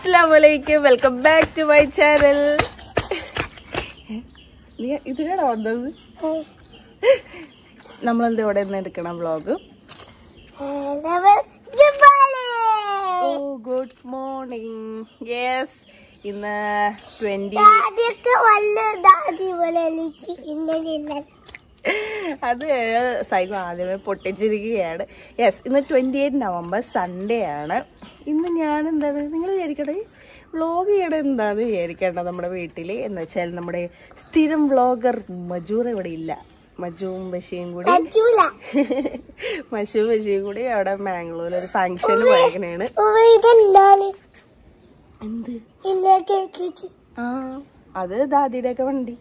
അസ്സാം വലൈക്കും welcome back to my channel നീ ഇതിനാണോ വന്നത് നമ്മളെന്താ ഇവിടെ നിന്ന് എടുക്കണം vlog oh good morning yes ഇന്ന് ട്വന്റി അത് സൈഗോ ആദ്യമേ പൊട്ടിച്ചിരിക്കുകയാണ് യെസ് ഇന്ന് ട്വൻറ്റി എയ്റ്റ് നവംബർ സൺഡേ ആണ് ഇന്ന് ഞാൻ എന്താണ് നിങ്ങൾ വിചാരിക്കണേ വ്ളോഗ് ചെയ്യണത് എന്താന്ന് വിചാരിക്കേണ്ട നമ്മുടെ വീട്ടിൽ എന്ന് വെച്ചാൽ നമ്മുടെ സ്ഥിരം വ്ളോഗർ മജൂർ ഇവിടെ ഇല്ല മജുവും ബഷിയും കൂടി മഷുവും ബഷിയും കൂടി അവിടെ മാംഗ്ലൂരിൽ ഒരു ഫംഗ്ഷന് പോയേക്കണേണ് എന്ത് ആ അത് ദാദിയുടെ ഒക്കെ വണ്ടി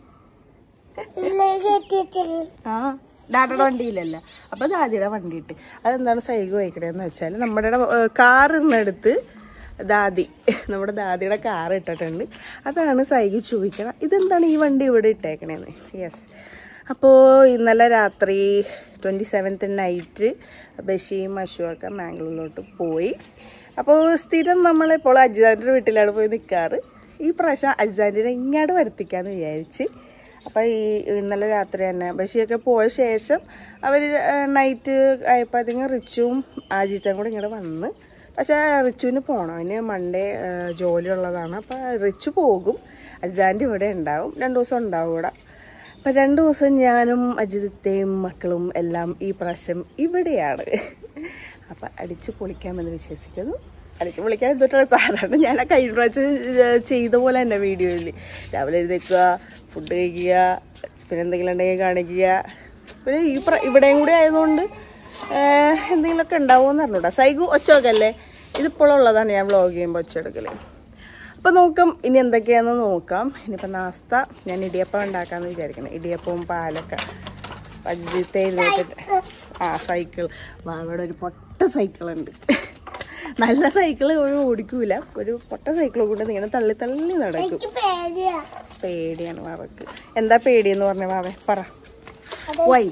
ആ ഡാഡയുടെ വണ്ടിയില്ലല്ല അപ്പൊ ദാദിയുടെ വണ്ടി ഇട്ട് അതെന്താണ് സൈക്കിൾ വഹിക്കണേന്ന് വെച്ചാൽ നമ്മുടെ കാറിനടുത്ത് ദാദി നമ്മുടെ ദാദിയുടെ കാർ ഇട്ടിട്ടുണ്ട് അതാണ് സൈക്കിൾ ചോദിക്കണം ഇതെന്താണ് ഈ വണ്ടി ഇവിടെ ഇട്ടേക്കണേന്ന് യെസ് അപ്പോൾ ഇന്നലെ രാത്രി ട്വൻറ്റി സെവൻത്ത് നൈറ്റ് ബഷീം അശുവൊക്കെ മാംഗ്ലൂരിലോട്ട് പോയി അപ്പോൾ സ്ഥിരം നമ്മളിപ്പോൾ അജിതാൻ്റെ വീട്ടിലാണ് പോയി നിൽക്കാറ് ഈ പ്രാവശ്യം അജിതാൻ്റെ ഇങ്ങോട്ട് വരുത്തിക്കാന്ന് വിചാരിച്ച് അപ്പോൾ ഈ ഇന്നലെ രാത്രി തന്നെ ബഷിയൊക്കെ പോയ ശേഷം അവർ നൈറ്റ് ആയപ്പോൾ അതിങ്ങനെ റിച്ചുവും അജിത്തും കൂടെ ഇങ്ങോട്ട് വന്ന് പക്ഷേ റിച്ചുവിന് പോകണം അവന് മൺഡേ ജോലി ഉള്ളതാണ് അപ്പോൾ റിച്ചു പോകും അജിതാൻ്റെ ഇവിടെ ഉണ്ടാവും രണ്ട് ദിവസം ഉണ്ടാവും ഇവിടെ അപ്പം രണ്ട് ദിവസം ഞാനും അജിതത്തെയും മക്കളും എല്ലാം ഈ പ്രാവശ്യം ഇവിടെയാണ് അപ്പം അടിച്ച് പൊളിക്കാമെന്ന് വിശ്വസിക്കുന്നു അടിച്ച് പൊളിക്കാൻ എന്തൊട്ടാണ് സാധാരണ ഞാൻ ആ കഴിഞ്ഞ പ്രാവശ്യം ഏർ ചെയ്ത പോലെ തന്നെ വീഡിയോയിൽ രാവിലെ എഴുതേക്കുക ഫുഡ് കഴിക്കുക പിന്നെ എന്തെങ്കിലും ഉണ്ടെങ്കിൽ കാണിക്കുക പിന്നെ ഈ പ്ര ഇവിടെയും കൂടി ആയതുകൊണ്ട് ഏർ എന്തെങ്കിലുമൊക്കെ ഉണ്ടാവുമെന്ന് അറിഞ്ഞൂടാ സൈഗു ഒച്ചോക്കല്ലേ ഇതിപ്പോഴുള്ളതാണ് ഞാൻ വ്ളോഗ് ചെയ്യുമ്പോൾ ഒച്ചെടുക്കൽ അപ്പോൾ നോക്കാം ഇനി എന്തൊക്കെയാണെന്ന് നോക്കാം ഇനിയിപ്പോൾ നാസ്ത ഞാൻ ഇടിയപ്പം ഉണ്ടാക്കാമെന്ന് വിചാരിക്കണം ഇടിയപ്പവും പാലൊക്കെ അജിത്തെ എഴുന്നേറ്റിട്ട് ആ സൈക്കിൾ അവിടെ ഒരു പൊട്ട സൈക്കിളുണ്ട് നല്ല സൈക്കിൾ ഒരു ഓടിക്കൂല ഒരു പൊട്ട സൈക്കിൾ കൊണ്ട് ഇങ്ങനെ തള്ളി തള്ളി നടക്കും പേടിയാണ് വാവക്ക് എന്താ പേടിയെന്ന് പറഞ്ഞ വാവേ പറ വൈ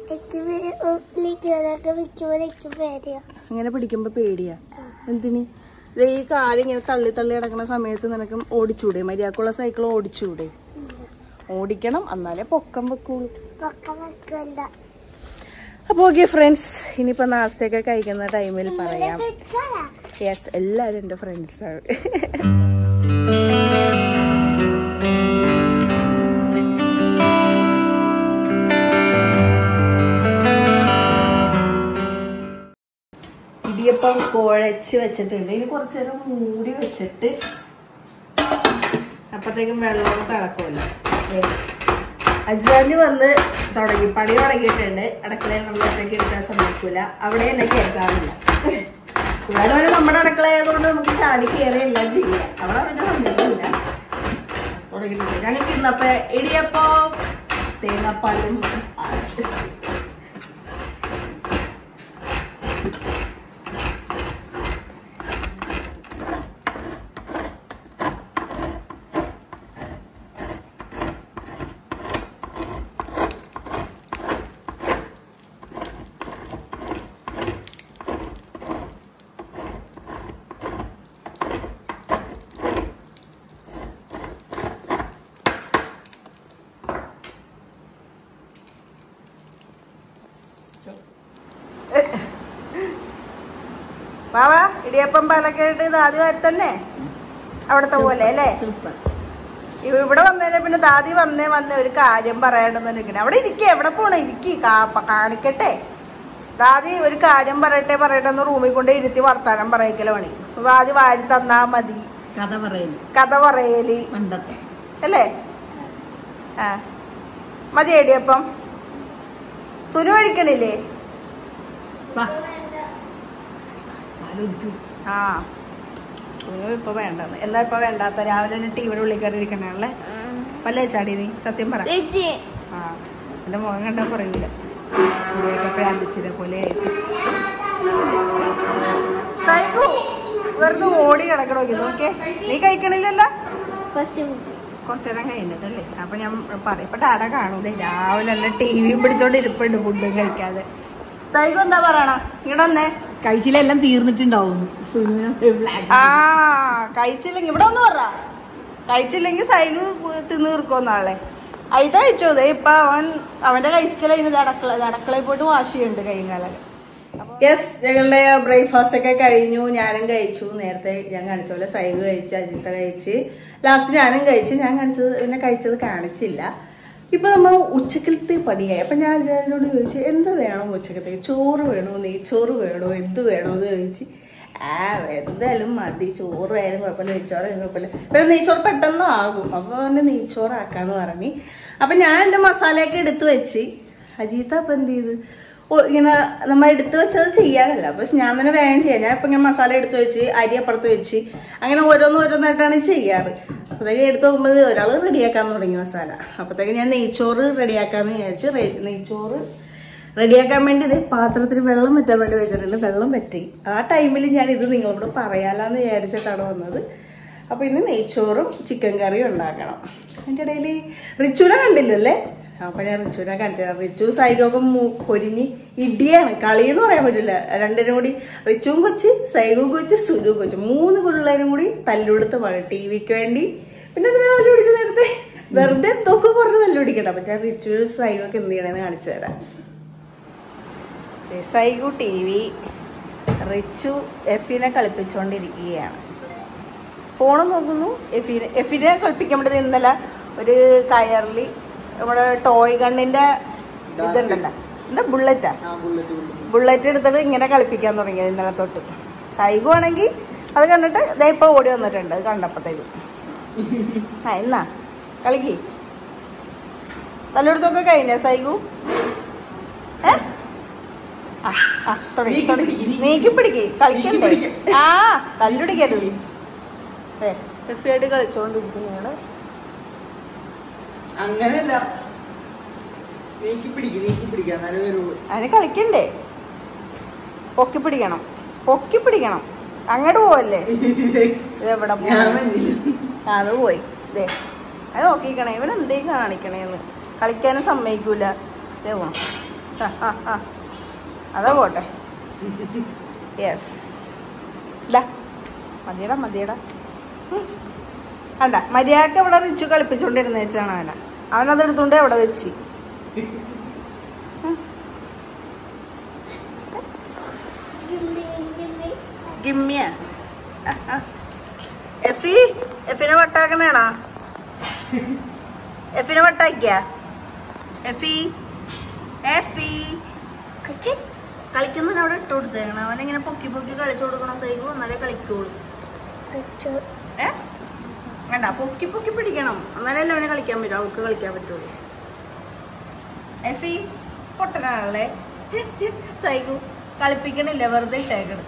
അങ്ങനെ പിടിക്കുമ്പോ പേടിയാ എന്തിന് ദേ ഈ കാലിങ്ങനെ തള്ളി തള്ളി കിടക്കുന്ന സമയത്ത് നിനക്ക് ഓടിച്ചൂടെ മര്യാദക്കുള്ള സൈക്കിൾ ഓടിച്ചൂടെ ഓടിക്കണം എന്നാലേ പൊക്കം വെക്കുള്ളൂ അപ്പോൾ ഓക്കെ ഫ്രണ്ട്സ് ഇനിയിപ്പോൾ നാസ്തയൊക്കെ കഴിക്കുന്ന ടൈമിൽ പറയാം യെസ് എല്ലാവരും എൻ്റെ ഫ്രണ്ട്സാണ് ഇടിയപ്പം കുഴച്ച് വെച്ചിട്ടുണ്ട് ഇനി കുറച്ച് നേരം മൂടി വെച്ചിട്ട് അപ്പത്തേക്കും വെള്ളം തിളക്കുമല്ലോ അജ്വാന് വന്ന് തുടങ്ങി പണി തുടങ്ങിയിട്ടുണ്ട് അടുക്കളയിൽ നമ്മൾ ഒറ്റയ്ക്ക് എടുക്കാൻ സമ്മതിക്കൂല അവിടെ എന്നെ കേൾക്കാറില്ല ഇവിടെ വരെ നമ്മുടെ അടുക്കള ആയതുകൊണ്ട് നമുക്ക് ചാടി കയറിയല്ല ചെയ്യാം അവിടെ പിന്നെ സമ്മതിക്കില്ല തുടങ്ങിയിട്ടുണ്ട് ഞങ്ങൾക്ക് ഇന്നപ്പോ ഇടിയപ്പം തേങ്ങാപ്പാലും ആണ് വാവാ ഇടിയപ്പം പാലൊക്കെ ആയിട്ട് ഇത് ആദ്യമായിട്ട് തന്നെ അവിടത്തെ പോലെ അല്ലേ ഇവ- ഇവിടെ വന്നതിന് പിന്നെ ദാദി വന്നേ വന്നേ ഒരു കാര്യം പറയാണ്ടെന്ന് നിൽക്കണേ അവിടെ ഇരിക്കേ എവിടെ പോണേ ഇരിക്കി കാണിക്കട്ടെ ദാദി ഒരു കാര്യം പറയട്ടെ പറയട്ടെ എന്ന് റൂമിൽ കൊണ്ട് ഇരുത്തി വർത്താനം പറയിക്കല പണി ദാദി വാരി തന്നാ മതി കഥ പറയല് കഥ പറയല് പണ്ടത്തെ അല്ലേ ആ മതി ഇടിയപ്പം സുനു കഴിക്കണില്ലേ വാ ആലോചിക്കൂ ആ സുനു ഇപ്പൊ വേണ്ടെന്ന് എന്താ ഇപ്പൊ വേണ്ടാത്ത രാവിലെ തന്നെ ടി വിയുടെ ഉള്ളിൽ കയറി ഇരിക്കണല്ലേ പല്ലേ ചാടി നീ സത്യം പറ ആ എന്റെ മുഖം കണ്ടാ പറയൂല പ്രാർത്ഥിച്ചിനെ പോലെ സൈക്കു വെറുതെ ഓടി കിടക്കണോ നോക്കേ നീ കഴിക്കണില്ലല്ലോ കുറച്ചു നേരം കഴിഞ്ഞിട്ടല്ലേ അപ്പൊ ഞാൻ പറയും ഇപ്പൊ ടാട കാണൂലേ രാവിലെ നല്ല ടി വിയും പിടിച്ചോണ്ട് ഇരിപ്പുണ്ട് ഫുഡും കഴിക്കാതെ സൈകു എന്താ പറയണ ഇങ്ങടെ വന്നേ കഴിച്ചിലെല്ലാം തീർന്നിട്ടുണ്ടാവും സുനുവിനെ ബ്ലാക്ക് ആ കഴിച്ചില്ലെങ്കിൽ ഇവിടെ ഒന്ന് പറ കഴിച്ചില്ലെങ്കിൽ സൈഡ് തിന്ന് തീർക്കോ നാളെ അയിത്ത കഴിച്ചു ദേ ഇപ്പൊ അവൻ അവന്റെ കഴിക്കലായിരുന്നു അടക്കള അടക്കളയിൽ പോയിട്ട് വാഷ് ചെയ്യുന്നുണ്ട് കൈകാലൊക്കെ യെസ് ഞങ്ങളുടെ ബ്രേക്ക്ഫാസ്റ്റ് ഒക്കെ കഴിഞ്ഞു ഞാനും കഴിച്ചു നേരത്തെ ഞാൻ കാണിച്ച പോലെ സൈഡ് കഴിച്ച് അജിത്ത കഴിച്ച് ലാസ്റ്റ് ഞാനും കഴിച്ച് ഞാൻ കാണിച്ചത് പിന്നെ കഴിച്ചത് കാണിച്ചില്ല ഇപ്പൊ നമ്മൾ ഉച്ചക്കലത്തെ പണിയായി അപ്പൊ ഞാൻ അജയനോട് ചോദിച്ചു എന്ത് വേണം ഉച്ചക്കത്തേക്ക് ചോറ് വേണോ നെയ്ച്ചോറ് വേണോ എന്ത് വേണോ എന്ന് ചോദിച്ചു ആ എന്തായാലും മതി ചോറ് ആയാലും കുഴപ്പമില്ല നെയ്ച്ചോറായാലും കുഴപ്പമില്ല പിന്നെ നെയ്ച്ചോറ് പെട്ടെന്ന് ആകും അപ്പൊ പിന്നെ നെയ്ച്ചോറാക്കാന്ന് പറഞ്ഞു അപ്പൊ ഞാൻ എന്റെ മസാലയൊക്കെ എടുത്തു വെച്ച് അജീത്ത അപ്പൊ എന്ത് ചെയ്ത് ഓ, ഇങ്ങനെ നമ്മൾ എടുത്തു വെച്ചത് ചെയ്യാനല്ല പക്ഷെ ഞാൻ തന്നെ വേഗം ചെയ്യാം ഞാൻ ഇപ്പൊ ഇങ്ങനെ മസാല എടുത്തു വെച്ച് അരി അപ്പുറത്ത് വെച്ച് അങ്ങനെ ഓരോന്ന് ഓരോന്നായിട്ടാണ് ചെയ്യാറ് അപ്പോഴത്തേക്ക് എടുത്ത് നോക്കുമ്പോൾ ഒരാൾ റെഡിയാക്കാൻ തുടങ്ങി മസാല അപ്പോഴത്തേക്ക് ഞാൻ നെയ്ച്ചോറ് റെഡിയാക്കാന്ന് വിചാരിച്ച് റെ- നെയ്ച്ചോറ് റെഡിയാക്കാൻ വേണ്ടി ഇത് പാത്രത്തിൽ വെള്ളം വറ്റാൻ വേണ്ടി വെച്ചിട്ടുണ്ട് വെള്ളം വറ്റി ആ ടൈമിൽ ഞാൻ ഇത് നിങ്ങളോട് പറയാലാന്ന് വിചാരിച്ചിട്ടാണ് വന്നത് അപ്പൊ ഇന്ന് നെയ്ച്ചോറും ചിക്കൻ കറിയും ഉണ്ടാക്കണം അതിൻ്റെ ഇടയിൽ റിച്ചുനെ കണ്ടില്ലല്ലേ അപ്പൊ ഞാൻ റിച്ചുനെ കാണിച്ചു റിച്ചു സൈഗൊക്കെ പൊരിഞ്ഞ് ഇടിയാണ് കളി എന്ന് പറയാൻ പറ്റില്ല രണ്ടിനും കൂടി റിച്ചുവും കൊച്ച് സൈഗും കൊച്ച് സുരു കൊച്ച് മൂന്ന് പിള്ളേരും കൂടി തല്ലുകൊടുത്ത് പണി ടി വിക്ക് വേണ്ടി പിന്നെ എന്തിനാ തല്ലുപിടിച്ച് നേരത്തെ വെറുതെ എന്തൊക്കെ പറഞ്ഞ് തല്ലുപിടിക്കട്ടെ അപ്പൊ ഞാൻ റിച്ചു സൈഗൊക്കെ എന്ത് ചെയ്യണമെന്ന് കാണിച്ചു തരാം സൈഗു ടി വി റിച്ചു എഫിനെ കളിപ്പിച്ചുകൊണ്ടിരിക്കുകയാണ് ഫോണ് നോക്കുന്നു എഫിനെ എഫിനെ കളിപ്പിക്കുമ്പോഴത് ഇന്നലെ ഒരു കയറിൽ നമ്മുടെ ടോയ് ഗണ്ണിന്റെ ഇതുണ്ടല്ലോ എന്താ ബുള്ളറ്റാ ബുള്ളറ്റ് എടുത്തിട്ട് ഇങ്ങനെ കളിപ്പിക്കാൻ തുടങ്ങിയത് ഇന്നലെ തൊട്ട് സൈഗു ആണെങ്കിൽ അത് കണ്ടിട്ട് ഇതേ ഇപ്പൊ ഓടി വന്നിട്ടുണ്ട് അത് കണ്ടപ്പോഴത്തേക്കും ആ എന്നാ കളിക്ക് തല്ലെടുത്തൊക്കെ കഴിഞ്ഞ സൈഗു ഏ ആ, ആ, തുടങ്ങി, നീക്കി തുടങ്ങി. പിടിക്ക്, നീക്കി. നീക്കി പിടിക്ക് കളിക്കണ്ടേ പിടിക്ക്. ആ തല്ലുടിക്കരുത് ഏ എഫിയായിട്ട് കളിച്ചോണ്ടിരിക്കുന്നതാണ് അങ്ങനെയല്ല നീക്കി പിടിക്ക് നീക്കി പിടിക്കുക എന്നാലേ വരുള്ളൂ അതിന് കളിക്കണ്ടേ പൊക്കി പിടിക്കണം പൊക്കി പിടിക്കണം അങ്ങോട്ട് പോവല്ലേ ഇത് എവിടെ ഞാൻ പോവാ? വന്നില്ല ആ, അത് പോയി ദേ അത് നോക്കിക്കണേ ഇവിടെ എന്തേ കാണിക്കണേന്ന് കളിക്കാനും സമ്മതിക്കൂല ദേ പോണം ആ ആ ആ അതാ പോട്ടെ യെസ് ഇല്ല മതിയടാ മതിയടാ ഉം. കണ്ട മര്യാദക്ക് ഇവിടെ റിച്ചു കളിപ്പിച്ചോണ്ടിരുന്ന വെച്ചാണ് അവനെ അവനത് എടുത്തോണ്ട് അവിടെ വെച്ച് ഉം. ഗിമ്മിയ ആ, ആ. എഫി എഫിനെ വട്ടാക്കണേണാ എഫിനെ വട്ടാക്കിയ എഫി എഫി കളിക്കുന്നതിന് അവിടെ ഇട്ട് കൊടുത്തേക്കണം അവനിങ്ങനെ പൊക്കി പൊക്കി കളിച്ചു കൊടുക്കണം സൈഗു എന്നാലേ കളിക്കുള്ളൂ ഏ വേണ്ട പൊക്കി പൊക്കി പിടിക്കണം എന്നാലല്ലേ അവനെ കളിക്കാൻ പറ്റും അവൾക്ക് കളിക്കാൻ പറ്റുള്ളൂ എഫി പൊട്ടനാണല്ലേ സൈഗു കളിപ്പിക്കണില്ല വെറുതെ ഇട്ടേക്കണ്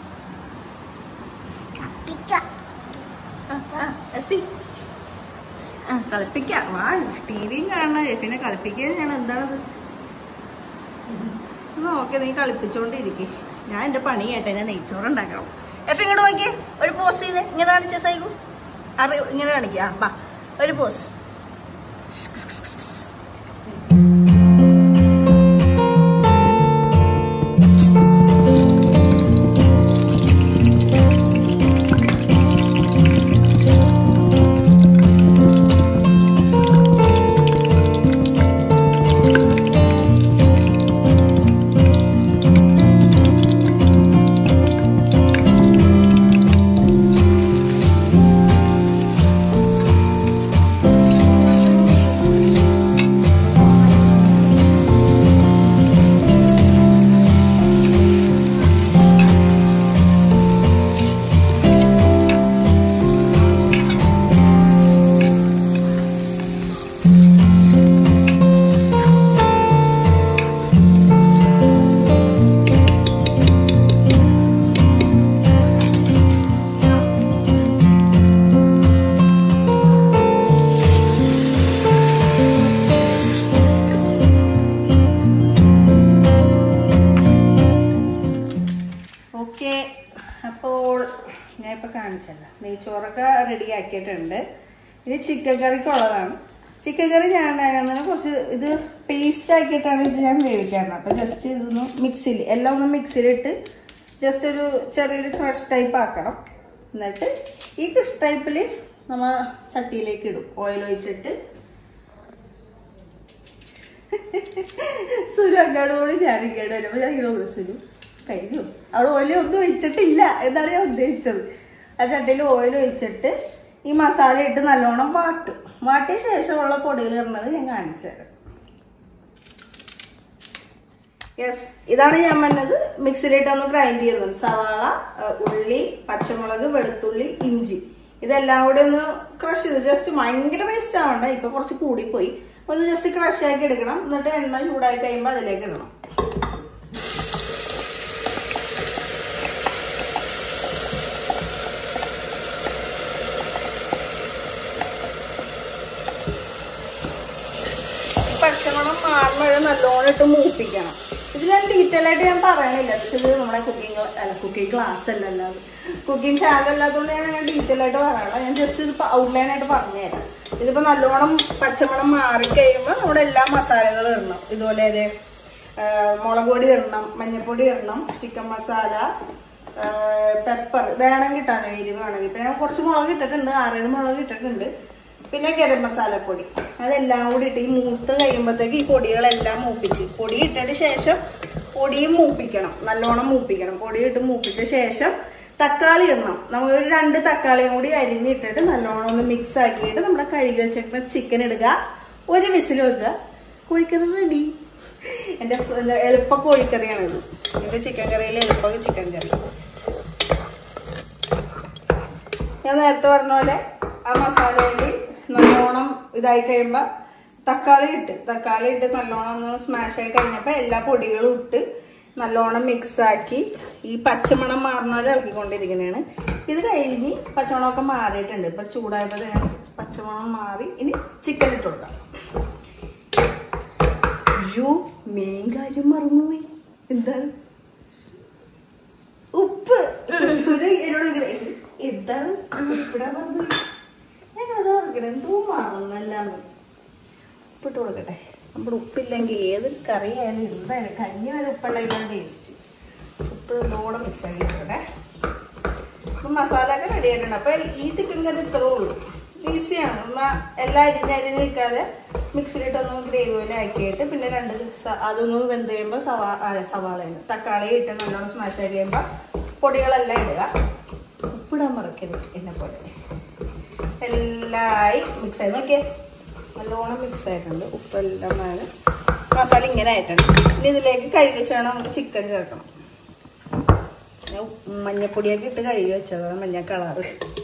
ആ, ആ, എഫി ആ, കളിപ്പിക്കാം വാ ടി വിയും കാണണം എഫിനെ കളിപ്പിക്കാൻ ഞാൻ എന്താണത് നോക്കെ നീ കളിപ്പിച്ചോണ്ടിരിക്കെ ഞാൻ എന്റെ പണി കേട്ടെ ഞാൻ നെയ്ച്ചോറ് ഉണ്ടാക്കണം എഫ് ഇങ്ങോട്ട് നോക്കിയേ ഒരു പോസ് ചെയ്തേ ഇങ്ങനെ കാണിച്ച സൈഗു അറി ഇങ്ങനെ കാണിക്കുക ആ ബാ ഒരു പോസ് ഓക്കെ അപ്പോൾ ഞാൻ ഇപ്പൊ കാണിച്ചല്ലോ നെയ്ച്ചോറൊക്കെ റെഡി ആക്കിയിട്ടുണ്ട് ഇത് ചിക്കൻ കറിക്കുള്ളതാണ് ചിക്കൻ കറി ഞാൻ അതിനകത്ത് കുറച്ച് ഇത് പേസ്റ്റ് ആക്കിയിട്ടാണ് ഇത് ഞാൻ വേവിക്കാറുണ്ട് അപ്പൊ ജസ്റ്റ് ഇതൊന്ന് മിക്സിയിൽ എല്ലാം ഒന്ന് മിക്സിയിലിട്ട് ജസ്റ്റ് ഒരു ചെറിയൊരു ക്രഷ് ടൈപ്പ് ആക്കണം എന്നിട്ട് ഈ ക്രഷ് ടൈപ്പിൽ നമ്മ ചട്ടിയിലേക്ക് ഇടും ഓയിൽ ഒഴിച്ചിട്ട് സുരു അങ്ങോട്ട് ഞാൻ ഇങ്ങോട്ട് വരുമ്പോ ഞാൻ ഇങ്ങനെ വിളിച്ചു സുരു കഴിഞ്ഞു അവിടെ ഓയിൽ ഒന്നും ഒഴിച്ചിട്ടില്ല എന്നാണ് ഞാൻ ഉദ്ദേശിച്ചത് ആ ചട്ടിയിൽ ഓയിൽ ഒഴിച്ചിട്ട് ഈ മസാല ഇട്ട് നല്ലോണം വാട്ടും വാട്ടിയ ശേഷമുള്ള പൊടികൾ ഇടുന്നത് ഞാൻ കാണിച്ചു തരാം യെസ് ഇതാണ് ഞാൻ പറഞ്ഞത് മിക്സിയിലിട്ട് ഒന്ന് ഗ്രൈൻഡ് ചെയ്യുന്നത് സവാള ഏഹ്, ഉള്ളി പച്ചമുളക് വെളുത്തുള്ളി ഇഞ്ചി ഇതെല്ലാം കൂടി ഒന്ന് ക്രഷ് ചെയ്ത് ജസ്റ്റ് ഭയങ്കര പേസ്റ്റ് ആവണ്ട ഇപ്പൊ കുറച്ച് കൂടിപ്പോയി ഒന്ന് ജസ്റ്റ് ക്രഷ് ആക്കി എടുക്കണം എന്നിട്ട് എണ്ണ ചൂടായി കഴിയുമ്പോൾ അതിലേക്ക് ഇടണം പച്ചമണം മാറുന്ന വരെ നല്ലോണം ഇട്ട് മൂപ്പിക്കണം ഇത് ഞാൻ ഡീറ്റെയിൽ ആയിട്ട് ഞാൻ പറയണില്ല പക്ഷെ ഇത് നമ്മുടെ കുക്കിംഗ് അല്ല കുക്കിംഗ് ക്ലാസ് അല്ലല്ലോ കുക്കിംഗ് ചാനൽ അല്ലാത്തതുകൊണ്ട് ഞാൻ അങ്ങനെ ഡീറ്റെയിൽ ആയിട്ട് പറയണില്ല ഞാൻ ജസ്റ്റ് ഇത് ഔട്ട്ലൈൻ ആയിട്ട് പറഞ്ഞുതരാം ഇതിപ്പോ നല്ലോണം പച്ചമണം മാറി കഴിയുമ്പോൾ നമ്മുടെ എല്ലാ മസാലകളും ഇടണം ഇതുപോലെ ഇത് മുളക് പൊടി ഇടണം മഞ്ഞൾപ്പൊടി ഇടണം ചിക്കൻ മസാല പെപ്പർ വേണമെങ്കിൽ ഇട്ടാൽ എരിവ് വേണമെങ്കിൽ ഇപ്പൊ ഞാൻ കുറച്ച് മുളക് ഇട്ടിട്ടുണ്ട് ആറേഴ് മുളക് ഇട്ടിട്ടുണ്ട് പിന്നെ ഗരം മസാലപ്പൊടി അതെല്ലാം കൂടി ഇട്ട് ഈ മൂത്ത് കഴിയുമ്പോഴത്തേക്ക് ഈ പൊടികളെല്ലാം മൂപ്പിച്ച് പൊടി ഇട്ടതിന് ശേഷം പൊടിയും മൂപ്പിക്കണം നല്ലോണം മൂപ്പിക്കണം പൊടി ഇട്ട് മൂപ്പിച്ച ശേഷം തക്കാളി ഇടണം നമുക്ക് ഒരു രണ്ട് തക്കാളിയും കൂടി അരിഞ്ഞിട്ടിട്ട് നല്ലോണം ഒന്ന് മിക്സ് ആക്കിയിട്ട് നമ്മുടെ കഴുകി വെച്ചിട്ട് ചിക്കൻ ഇടുക ഒരു വിസിൽ വെക്കുക കോഴിക്കറി റെഡി എൻ്റെ എന്താ എളുപ്പ കോഴിക്കറിയാണിത് എൻ്റെ ചിക്കൻ കറിയിൽ എളുപ്പ ചിക്കൻ കറി ഞാൻ നേരത്തെ പറഞ്ഞ പോലെ ആ മസാലയിൽ നല്ലോണം ഇതായി കഴിയുമ്പോൾ തക്കാളി ഇട്ട് തക്കാളി ഇട്ട് നല്ലോണം ഒന്ന് സ്മാഷ് ആയി കഴിഞ്ഞപ്പോൾ എല്ലാ പൊടികളും ഇട്ട് നല്ലോണം മിക്സ് ആക്കി ഈ പച്ചമണം മാറുന്നവരെ ഇളക്കിക്കൊണ്ടിരിക്കുന്നതാണ് ഇത് കഴിഞ്ഞ് പച്ചമണമൊക്കെ മാറിയിട്ടുണ്ട് ഇപ്പം ചൂടായപ്പോൾ ഞാൻ പച്ചമണം മാറി ഇനി ചിക്കൻ ഇട്ട് കൊടുക്കാം അയ്യോ മെയിൻ കാര്യം മറന്നുപോയി എന്താണ് ഉപ്പ് സുര എന്നോട് ഇങ്ങനെ എന്താണ് ഉപ്പിടാൻ പറഞ്ഞു ഞാനത് ഓർക്കണം എന്തോ മറന്നല്ലാന്ന് ഉപ്പിട്ട് കൊടുക്കട്ടെ നമ്മുടെ ഉപ്പില്ലെങ്കിൽ ഏതൊരു കറി ആയാലും എന്തായാലും കഞ്ഞി വരെ ഉപ്പുണ്ടെങ്കിലാണ് ടേസ്റ്റ് ഉപ്പ് നല്ലോണം മിക്സ് ആക്കി കൊടുക്കട്ടെ അപ്പം മസാല ഒക്കെ റെഡി ആയിട്ടുണ്ട് അപ്പൊ ഈ ചിക്കൻ കറി ഇത്രേ ഉള്ളൂ ഈസിയാണ് നമ്മ എല്ലാം അരിഞ്ഞ് അരിഞ്ഞ് നിൽക്കാതെ മിക്സിയിലിട്ടൊന്ന് ഗ്രേവി പോലെ ആക്കിയിട്ട് പിന്നെ രണ്ട് സ- അതൊന്ന് വെന്ത് കഴിയുമ്പോൾ സവാ അല്ല, സവാളയാണ് തക്കാളി ഇട്ട് നല്ലോണം സ്മാഷ് ആക്കി കഴിയുമ്പോൾ പൊടികളെല്ലാം ഇടുക ഉപ്പിടാൻ മറക്കരുത് എന്നെ പോലെ എല്ലായി മിക്സ് ആയി നോക്കിയേ നല്ലോണം മിക്സ് ആയിട്ടുണ്ട് ഉപ്പെല്ലാം ആണ് മസാല ഇങ്ങനെ ആയിട്ടുണ്ട് ഇനി ഇതിലേക്ക് കഴുകി വെച്ചാണ് നമുക്ക് ചിക്കൻ ചേർക്കണം ഞാൻ ഉപ്പ് മഞ്ഞപ്പൊടിയൊക്കെ ഇട്ട് കഴുകി വെച്ചതാണ് മഞ്ഞ കളറ്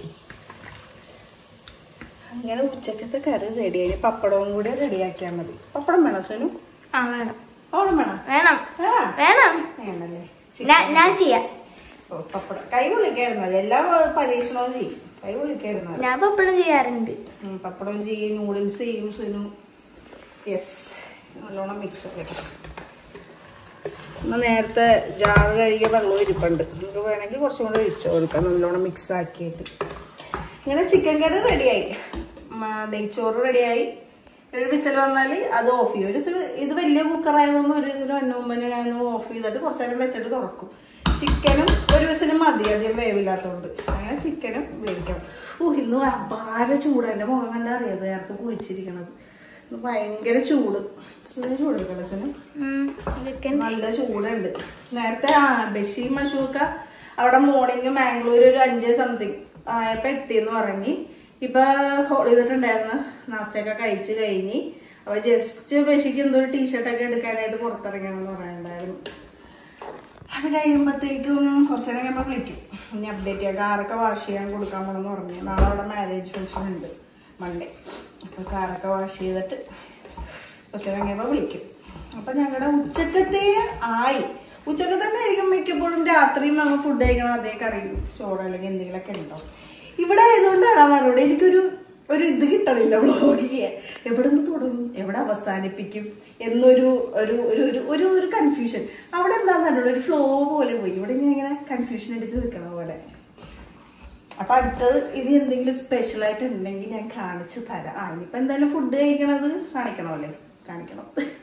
അങ്ങനെ ഉച്ചക്കത്തെ കറി റെഡിയായി പപ്പടവും കൂടി റെഡിയാക്കിയാൽ മതി പപ്പടം വേണം സനു ആ വേണം പപ്പടം വേണം വേണം ആ വേണം വേണല്ലേ ഞാൻ- ഞാൻ ചെയ്യാം ഓ, പപ്പടം കൈ വിളിക്കായിരുന്നത് എല്ലാ പരീക്ഷണവും ചെയ്യും കൈ വിളിക്കായിരുന്നത് ഞാൻ പപ്പടം ചെയ്യാറുണ്ട് ഉം, പപ്പടം ചെയ്യും നൂഡിൽസ് ചെയ്യും സുനു യെസ് നല്ലോണം മിക്സ് ഒക്കെ ഇട്ടു. എന്നാ നേരത്തെ ജാറ് കഴുകിയ വെള്ളം ഇരിപ്പുണ്ട് നമുക്ക് വേണമെങ്കിൽ കുറച്ചും കൂടെ ഒഴിച്ചു കൊടുക്കാം നല്ലോണം മിക്സ് ആക്കിയിട്ട് ഇങ്ങനെ ചിക്കൻ കറി റെഡിയായി നെയ്ച്ചോറ് റെഡിയായി ഒരു വിസിൽ വന്നാൽ അത് ഓഫ് ചെയ്യും ഒരു വിസിൽ ഇത് വലിയ കുക്കറായതുകൊണ്ട് ഒരു വിസിൽ വണ്ണുമ്പോ ഓഫ് ചെയ്തിട്ട് കുറച്ച് നേരം വെച്ചിട്ട് തുറക്കും ചിക്കനും ഒരു വിസിലും മതി അധികം വേവില്ലാത്തതുകൊണ്ട് അങ്ങനെ ചിക്കനും വേവിക്കണം ഓ ഇന്ന് അപാര ചൂട് എൻ്റെ മുഖം കണ്ടാ അറിയാം നേരത്തെ കുളിച്ചിരിക്കണത് ഇന്ന് ഭയങ്കര ചൂട് സുഖം ചൂട് കളസനും ഉം, ഇതൊക്കെ നല്ല ചൂടുണ്ട് നേരത്തെ ആ ബഷി മഷൂക്ക അവിടെ മോർണിംഗ് മാംഗ്ലൂർ ഒരു അഞ്ച് സംതിങ് ആയപ്പോ എത്തിയെന്ന് പറഞ്ഞ് ഇപ്പൊ ഹോൾ ചെയ്തിട്ടുണ്ടായിരുന്നു നാസ്തയൊക്കെ കഴിച്ച് കഴിഞ്ഞ് അപ്പൊ ജസ്റ്റ് ബഷിക്ക് എന്തോ ഒരു ടീഷർട്ടൊക്കെ എടുക്കാനായിട്ട് പുറത്തിറങ്ങണമെന്ന് പറയുന്നുണ്ടായിരുന്നു അത് കഴിയുമ്പോഴത്തേക്കും കുറച്ച് നേരം കഴിയുമ്പോൾ വിളിക്കും ഇനി അപ്ഡേറ്റ് ചെയ്യാം കാറൊക്കെ വാഷ് ചെയ്യാൻ കൊടുക്കാൻ പോണെന്ന് പറഞ്ഞു നാളെ അവിടെ മാരേജ് ഫംഗ്ഷൻ ഉണ്ട് മൺഡേ അപ്പൊ കാറൊക്കെ വാഷ് ചെയ്തിട്ട് കുറച്ച് നേരം കഴിയുമ്പോൾ വിളിക്കും അപ്പൊ ഞങ്ങളുടെ ഉച്ചക്കത്തെ ആയി ഉച്ചക്ക് തന്നെ ആയിരിക്കും മിക്കപ്പോഴും രാത്രിയും അങ്ങ് ഫുഡ് കഴിക്കണം അതേ കറിയും ചോറ് അല്ലെങ്കിൽ എന്തെങ്കിലുമൊക്കെ ഉണ്ടാവും ഇവിടെ ആയതുകൊണ്ടാണ് അറിയൂടെ എനിക്കൊരു ഒരു ഇത് കിട്ടണില്ല വ്ളോഗ് ചെയ്യാൻ എവിടെ നിന്ന് തുടങ്ങും എവിടെ അവസാനിപ്പിക്കും എന്നൊരു ഒരു ഒരു ഒരു ഒരു ഒരു കൺഫ്യൂഷൻ അവിടെ എന്താന്ന് അറിയൂടെ ഒരു ഫ്ലോ പോലെ പോയി ഇവിടെ ഞാൻ ഇങ്ങനെ കൺഫ്യൂഷൻ അടിച്ച് നിൽക്കണ പോലെ അപ്പൊ അടുത്തത് ഇത് എന്തെങ്കിലും സ്പെഷ്യൽ ആയിട്ട് ഉണ്ടെങ്കിൽ ഞാൻ കാണിച്ചു തരാം ആ ഇനിയിപ്പോ എന്തായാലും ഫുഡ് കഴിക്കണത് കാണിക്കണമല്ലേ കാണിക്കണം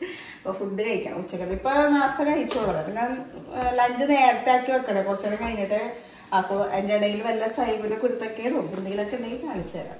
അപ്പൊ ഫുഡ് കഴിക്കണം ഉച്ചക്കത്തെ ഇപ്പൊ നാസ്ത കഴിച്ചോളാം പിന്നെ ലഞ്ച് നേരത്തെ ആക്കി വെക്കണേ കുറച്ചേരം കഴിഞ്ഞിട്ട് അപ്പൊ അതിന്റെ ഇടയിൽ വല്ല സൈബിന്റെ കുരുത്തക്കേടോ എന്തെങ്കിലുമൊക്കെ ഉണ്ടെങ്കിൽ കാണിച്ചു തരാം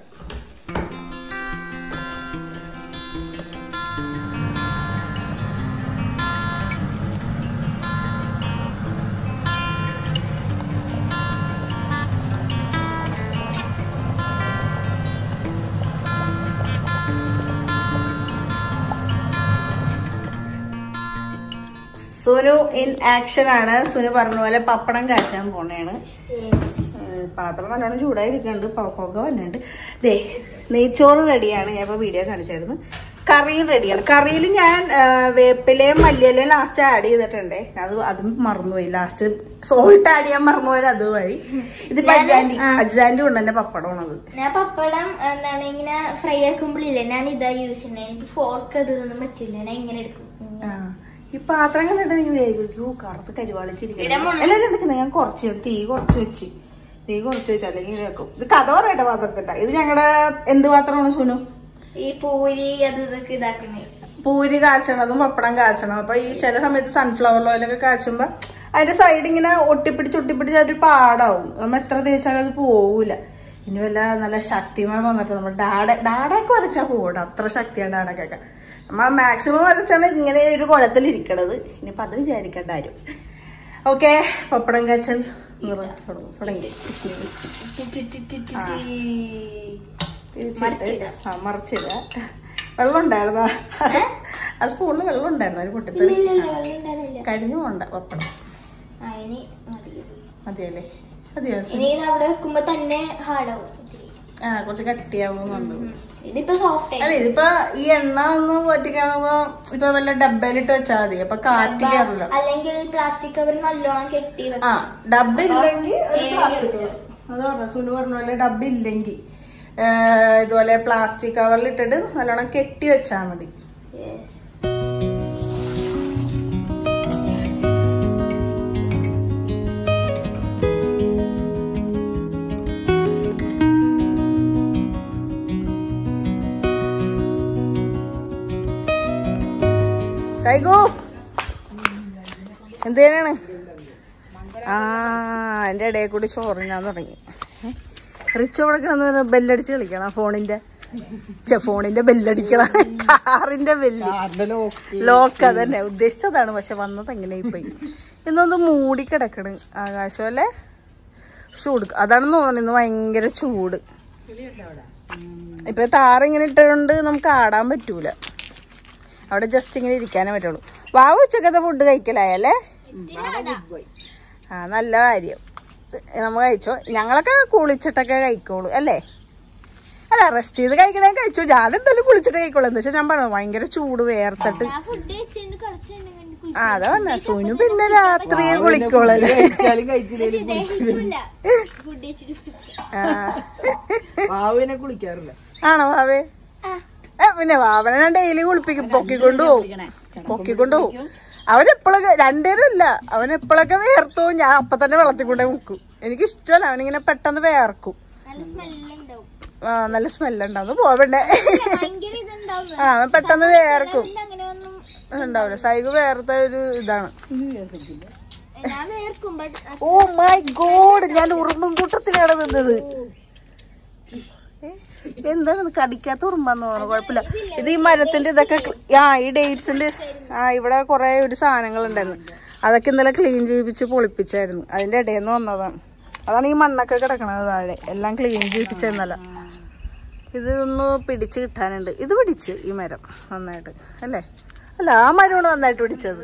സുനു ഇൻ ആക്ഷൻ ആണ് സുനു പറഞ്ഞ പോലെ പപ്പടം കാച്ചാൻ പോണേണ് ഏഹ് പാത്രം നല്ലോണം ചൂടായിരിക്കുന്നുണ്ട് പുക വന്നുണ്ട് ദേ നെയ്ച്ചോറ് റെഡിയാണ് ഞാൻ ഇപ്പോൾ വീഡിയോ കാണിച്ചായിരുന്നു കറിയും റെഡിയാണ് കറിയിൽ ഞാൻ ഏഹ്, വേപ്പിലയും മല്ലിയിലയും ലാസ്റ്റ് ആഡ് ചെയ്തിട്ടുണ്ടേ അത് അതും മറന്നുപോയി ലാസ്റ്റ് സോൾട്ട് ആഡ് ചെയ്യാൻ മറന്നുപോയാൽ അത് വഴി ഇതിപ്പോ ഞാന് അജ്ജാൻറ്റി ആ. അജ്ജാൻറ്റി കൊണ്ട് തന്നെ പപ്പടമാണത് ഞാൻ പപ്പടം എന്താണ് ഇങ്ങനെ ഫ്രൈ ആക്കുമ്പോഴില്ലേ ഞാൻ ഇതാ യൂസ് ചെയ്യുന്നത് എനിക്ക് ഫോർക്ക് അതൊന്നും പറ്റില്ല ഞാൻ ഇങ്ങനെ എടുക്കും ആ. ഈ പാത്രം കണ്ടിട്ട് നിങ്ങൾ യോ കറുത്ത് ഇവിടെ കരുവാളിച്ചിരിക്കണം മുളക് അല്ല അല്ല നിൽക്കുന്നത് ഞാൻ കുറച്ച് തീ കുറച്ച് വെച്ച് തീ കുറച്ച് വെച്ച് അല്ലെങ്കിൽ ഇങ്ങനെ വെക്കും ഇത് കഥ പറയട്ടെ പാത്രത്തിട്ട ഇത് ഞങ്ങളുടെ എന്ത് പാത്രമാണ് സുനു ഈ പൂരി അത് ഇതൊക്കെ ഇതാക്കണേ പൂരി കാച്ചണതും പപ്പടം കാച്ചണം അപ്പൊ ഈ ചില സമയത്ത് സൺഫ്ലവർ ഓയിലൊക്കെ കാച്ചുമ്പോ അതിന്റെ സൈഡ് ഇങ്ങനെ ഒട്ടിപ്പിടിച്ച് ഒട്ടിപ്പിടിച്ച് ഒരു പാടാവും നമ്മ എത്ര തേച്ചാലും അത് പോവൂല ഇനി വല്ല നല്ല ശക്തിമായി വന്നിട്ട് നമ്മൾ ഡാഡ ഡാഡയൊക്കെ വരച്ചാൽ പോകട്ടെ അത്ര ശക്തിയാണ് ഡാഡക്കൊക്കെ നമ്മ മാക്സിമം വരച്ചാണ് ഇങ്ങനെ ഒരു കുളത്തിൽ ഇരിക്കണത് ഇനിയിപ്പോ അത് വിചാരിക്കേണ്ട ആരും ഓക്കെ പപ്പടം കാച്ചൽ നിറ- തുടങ്ങി ആ. തിരിച്ചിട്ട് മറിച്ചിടുക. ആ മറിച്ചിടുക വെള്ളം ഉണ്ടായിരുന്നോ ആ സ്പൂണിൽ വെള്ളം ഉണ്ടായിരുന്നു ഒരു ഇല്ല പൊട്ടിത്തെറി ഇല്ല ഇല്ല വെള്ളം ഉണ്ടാവില്ല കരിഞ്ഞു പോണ്ട പപ്പടം ആ ഇനി മതി മതിയല്ലേ മതിയോ ഇനി ഇത് അവിടെ വെക്കുമ്പോ തന്നെ ഹാർഡാവും ആ കുറച്ച് കട്ടിയാവുന്നുണ്ട് ഇതിപ്പോ സോഫ്റ്റ് അല്ല ഇതിപ്പോ ഈ എണ്ണ ഒന്ന് പൊറ്റിക്കാണുമ്പോ ഇപ്പൊ വല്ല ഡബ്ബയിലിട്ട് വെച്ചാൽ മതി അപ്പൊ കാറ്റ് കയറില്ല അല്ലെങ്കിൽ പ്ലാസ്റ്റിക് കവർ നല്ലോണം കെട്ടി ആ ഡബ്ബ ഇല്ലെങ്കിൽ ഒരു ഏ, പ്ലാസ്റ്റിക് കവർ അത് പറഞ്ഞ സുനു പറഞ്ഞ പോലെ ഡബ്ബ ഇല്ലെങ്കിൽ ഇതുപോലെ പ്ലാസ്റ്റിക് കവറിൽ ഇട്ടിട്ട് നല്ലോണം കെട്ടി വെച്ചാൽ മതി Yes. സൈഗു എന്തേനാണ് ആ എന്റെ ഇടയിൽ കൂടി ചോറിനാൻ തുടങ്ങി റിച്ച് അവിടെ കിടന്ന് ബെല്ലടിച്ച് കളിക്കണം ഫോണിന്റെ ചെ ഫോണിന്റെ ബെല്ലടിക്കണം കാറിന്റെ ബെല്ല് ലോക്ക് അതന്നെ ഉദ്ദേശിച്ചതാണ് പക്ഷെ വന്നത് എങ്ങനെ പോയി ഇന്നൊന്ന് മൂടി കിടക്കണ് ആകാശം അല്ലേ ചൂട് അതാണെന്ന് തോന്നുന്നു ഇന്ന് ഭയങ്കര ചൂട് ഇപ്പൊ താറിങ്ങനെ ഇട്ടുകൊണ്ട് നമുക്ക് ആടാൻ പറ്റൂല അവിടെ ജസ്റ്റ് ഇങ്ങനെ ഇരിക്കാനേ പറ്റുള്ളൂ വാവ് ഉച്ചക്കത്തെ ഫുഡ് കഴിക്കലായല്ലേ ആ നല്ല കാര്യം നമ്മൾ കഴിച്ചോ ഞങ്ങളൊക്കെ കുളിച്ചിട്ടൊക്കെ കഴിക്കോളൂ അല്ലേ അല്ല റെസ്റ്റ് ചെയ്ത് കഴിക്കണേ കഴിച്ചു ഞാൻ എന്തായാലും കുളിച്ചിട്ട് കഴിക്കോളൂ എന്ന് വെച്ചാൽ ഞാൻ പറഞ്ഞു ഭയങ്കര ചൂട് വേർത്തിട്ട് ആ ഫുഡ് വെച്ചിട്ട് കുറച്ചുണ്ടെങ്കിൽ ആ അതാ പറഞ്ഞ സുനു പിന്നെ രാത്രിയെ കുളിക്കോളല്ലേ കഴിച്ചാലും കഴിച്ചില്ലേലും ദഹിക്കില്ല ഫുഡ് വെച്ചിട്ട് ആ. പാവിനെ കുളിക്കാറില്ല ആണോ വാവേ ഏ, പിന്നെ വാവനെ ഞാൻ ഡെയിലി കുളിപ്പിക്കും പൊക്കിക്കൊണ്ടു പോകും പൊക്കിക്കൊണ്ടു പോകും അവൻ എപ്പോഴൊക്കെ രണ്ടുപേരും ഇല്ല അവൻ എപ്പോഴൊക്കെ വേർത്തു ഞാൻ അപ്പൊ തന്നെ വെള്ളത്തിൽ കൊണ്ടേ മുക്കും എനിക്ക് ഇഷ്ടമല്ല അവനിങ്ങനെ പെട്ടെന്ന് വേർക്കും നല്ല സ്മെല്ലുണ്ടാവും ആ നല്ല സ്മെല്ലുണ്ടാവും പോവണ്ടേ ഭയങ്കര ഇതുണ്ടാവും ആ അവൻ പെട്ടെന്ന് വേർക്കും അങ്ങനെ ഒന്നും ഉണ്ടാവില്ല സൈഗു വേർത്ത ഒരു ഇതാണ് ഞാൻ വേർക്കും ബട്ട് ഓ മൈ ഗോഡ് ഞാൻ ഉറുമ്പും കൂട്ടത്തിലാണ് നിന്നത് ഏ, എന്താണ് കടിക്കാത്ത ഉറുമ്പാന്ന് തോന്നുന്നു കുഴപ്പമില്ല ഇത് ഈ മരത്തിന്റെ ഇതൊക്കെ ക്ലി- ആ ഈ ഡേറ്റ്സിന്റെ ആ ഇവിടെ കുറെ ഒരു സാധനങ്ങൾ ഉണ്ടായിരുന്നു അതൊക്കെ ഇന്നലെ ക്ലീൻ ചെയ്യിപ്പിച്ച് പൊളിപ്പിച്ചായിരുന്നു അതിന്റെ ഇടയിൽ നിന്ന് വന്നതാണ് അതാണ് ഈ മണ്ണൊക്കെ കിടക്കണത് താഴെ എല്ലാം ക്ലീൻ ചെയ്യിപ്പിച്ചെന്നല്ല ഇത് ഒന്ന് പിടിച്ച് കിട്ടാനുണ്ട് ഇത് പിടിച്ച് ഈ മരം നന്നായിട്ട് അല്ലേ അല്ല ആ മരമാണ് നന്നായിട്ട് പിടിച്ചത്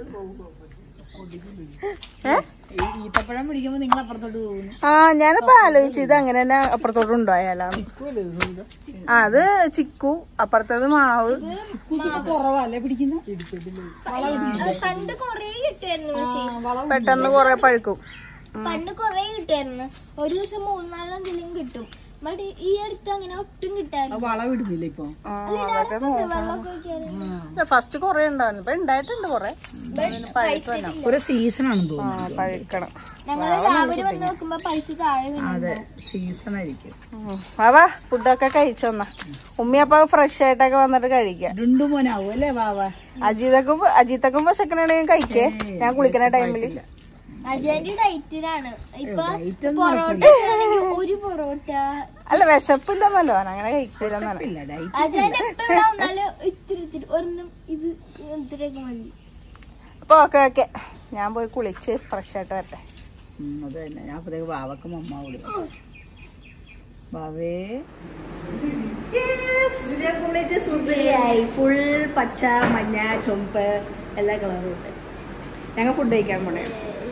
ഏ ഈ ഈത്തപ്പഴം പിടിക്കുമ്പോ നിങ്ങൾ അപ്പുറത്തോട്ട് പോകുന്നു ആ ഞാനിപ്പോ ആലോചിച്ചു ഇത് അങ്ങനെ തന്നെ അപ്പുറത്തോട്ട് ഉണ്ടായാലാണ് ആ അത് ചിക്കു അപ്പുറത്തത് മാവ് കുറവല്ലേ പിടിക്കുന്ന പണ്ട് കൊറേ കിട്ടുമായിരുന്നു പക്ഷേ പെട്ടെന്ന് കൊറേ പഴുക്കും പണ്ട് കൊറേ കിട്ടുമായിരുന്നു ഒരു ദിവസം മൂന്നാലെന്തെങ്കിലും കിട്ടും മടി ഈ അടുത്ത് അങ്ങനെ ഒട്ടും കിട്ടാറില്ല വളം ഇടുന്നില്ല ഇപ്പൊ ആ, അതൊക്കെ നോക്കണം വെള്ളമൊക്കെ ഒഴിക്കാറ് ഫസ്റ്റ് കൊറേ ഉണ്ടായിരുന്നു ഇപ്പൊ ഉണ്ടായിട്ടുണ്ട് കൊറേ പഴുത്ത് തന്നെ ഒരു സീസൺ ആണെന്ന് ആ തോന്നുന്നു പഴുക്കണം ഞങ്ങള് രാവിലെ വന്ന് നോക്കുമ്പോ പൈസ താഴെ വീണു അതെ സീസൺ ആയിരിക്കും ഉം. വാവാ ഫുഡൊക്കെ കഴിച്ചോന്നാ ഉമ്മി അപ്പൊ ഫ്രഷ് ആയിട്ടൊക്കെ വന്നിട്ട് കഴിക്കാം രണ്ടു മോനാവും അല്ലേ വാവ അജീതക്കും അജീത്തക്കും വിശക്കണെങ്കിൽ കഴിക്കേ ഞാൻ കുളിക്കുന്ന ടൈമില് അജയന്റെ ഡയറ്റിലാണ് ഇപ്പൊ ഡയറ്റ് ഒന്നും പൊറോട്ട ആണെങ്കിൽ ഒരു പൊറോട്ട അല്ല വിശപ്പില്ലെന്നല്ലോ അവൻ അങ്ങനെ കഴിക്കൂലെന്നാണ് ഇല്ല ഡയറ്റ് അജയൻ എപ്പോ ഉണ്ടാവുന്നാലും ഇത്തിരി ഇത്തിരി ഒരെണ്ണം ഇത് ഇത്തിരിയൊക്കെ മതി അപ്പൊ ഓക്കെ ഓക്കെ ഞാൻ പോയി കുളിച്ച് ഫ്രഷ് ആയിട്ട് വരട്ടെ അത് തന്നെ ഞാൻ അപ്പത്തേക്ക് വാവക്ക് മമ്മ വിളിക്കും വാവേ ഞാൻ കുളിച്ച് സുന്ദരിയായി ഫുൾ പച്ച മഞ്ഞ ചുമപ്പ് എല്ലാ കളറും ഉണ്ട് ഞങ്ങൾ ഫുഡ് കഴിക്കാൻ പോണേ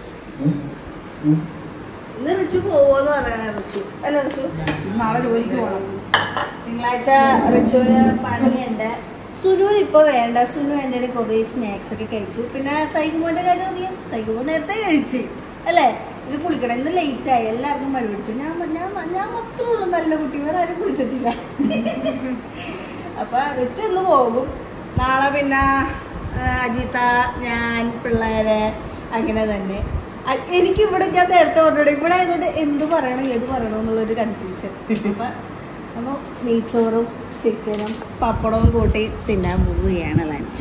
ഇന്ന് റിച്ചു പോവോന്ന് പറയണ റിച്ചു അല്ല റിച്ചു നാളെ ജോലിക്ക് പോകണം തിങ്കളാഴ്ച റിച്ചുവിന് പണിയുണ്ട് സുനുവിന് ഇപ്പൊ വേണ്ട സുനു എൻ്റെ കുറേ സ്നാക്സ് ഒക്കെ കഴിച്ചു പിന്നെ സൈകുമോന്റെ കാര്യം അറിയാം സൈകുമോൻ നേരത്തെ കഴിച്ച് അല്ലേ ഇത് കുളിക്കണം ഇന്ന് ലേറ്റ് ആയി എല്ലാവർക്കും മഴ പിടിച്ചു ഞാൻ ഞാൻ ഞാൻ മാത്രമേ ഉള്ളൂ നല്ല കുട്ടി വേറെ ആരും കുളിച്ചിട്ടില്ല അപ്പൊ റിച്ചു ഇന്ന് പോകും നാളെ പിന്നെ ആ, അജിത ഞാൻ പിള്ളേര് അങ്ങനെ തന്നെ അ- എനിക്ക് ഇവിടെ ഞാൻ നേരത്തെ പറഞ്ഞോളൂ ഇവിടെ ആയതുകൊണ്ട് എന്ത് പറയണം ഏത് പറയണം എന്നുള്ളൊരു കൺഫ്യൂഷൻ അപ്പൊ അപ്പോൾ നെയ്ച്ചോറും ചിക്കനും പപ്പടവും കൂട്ടി തിന്നാൻ പോവുകയാണ് ലഞ്ച്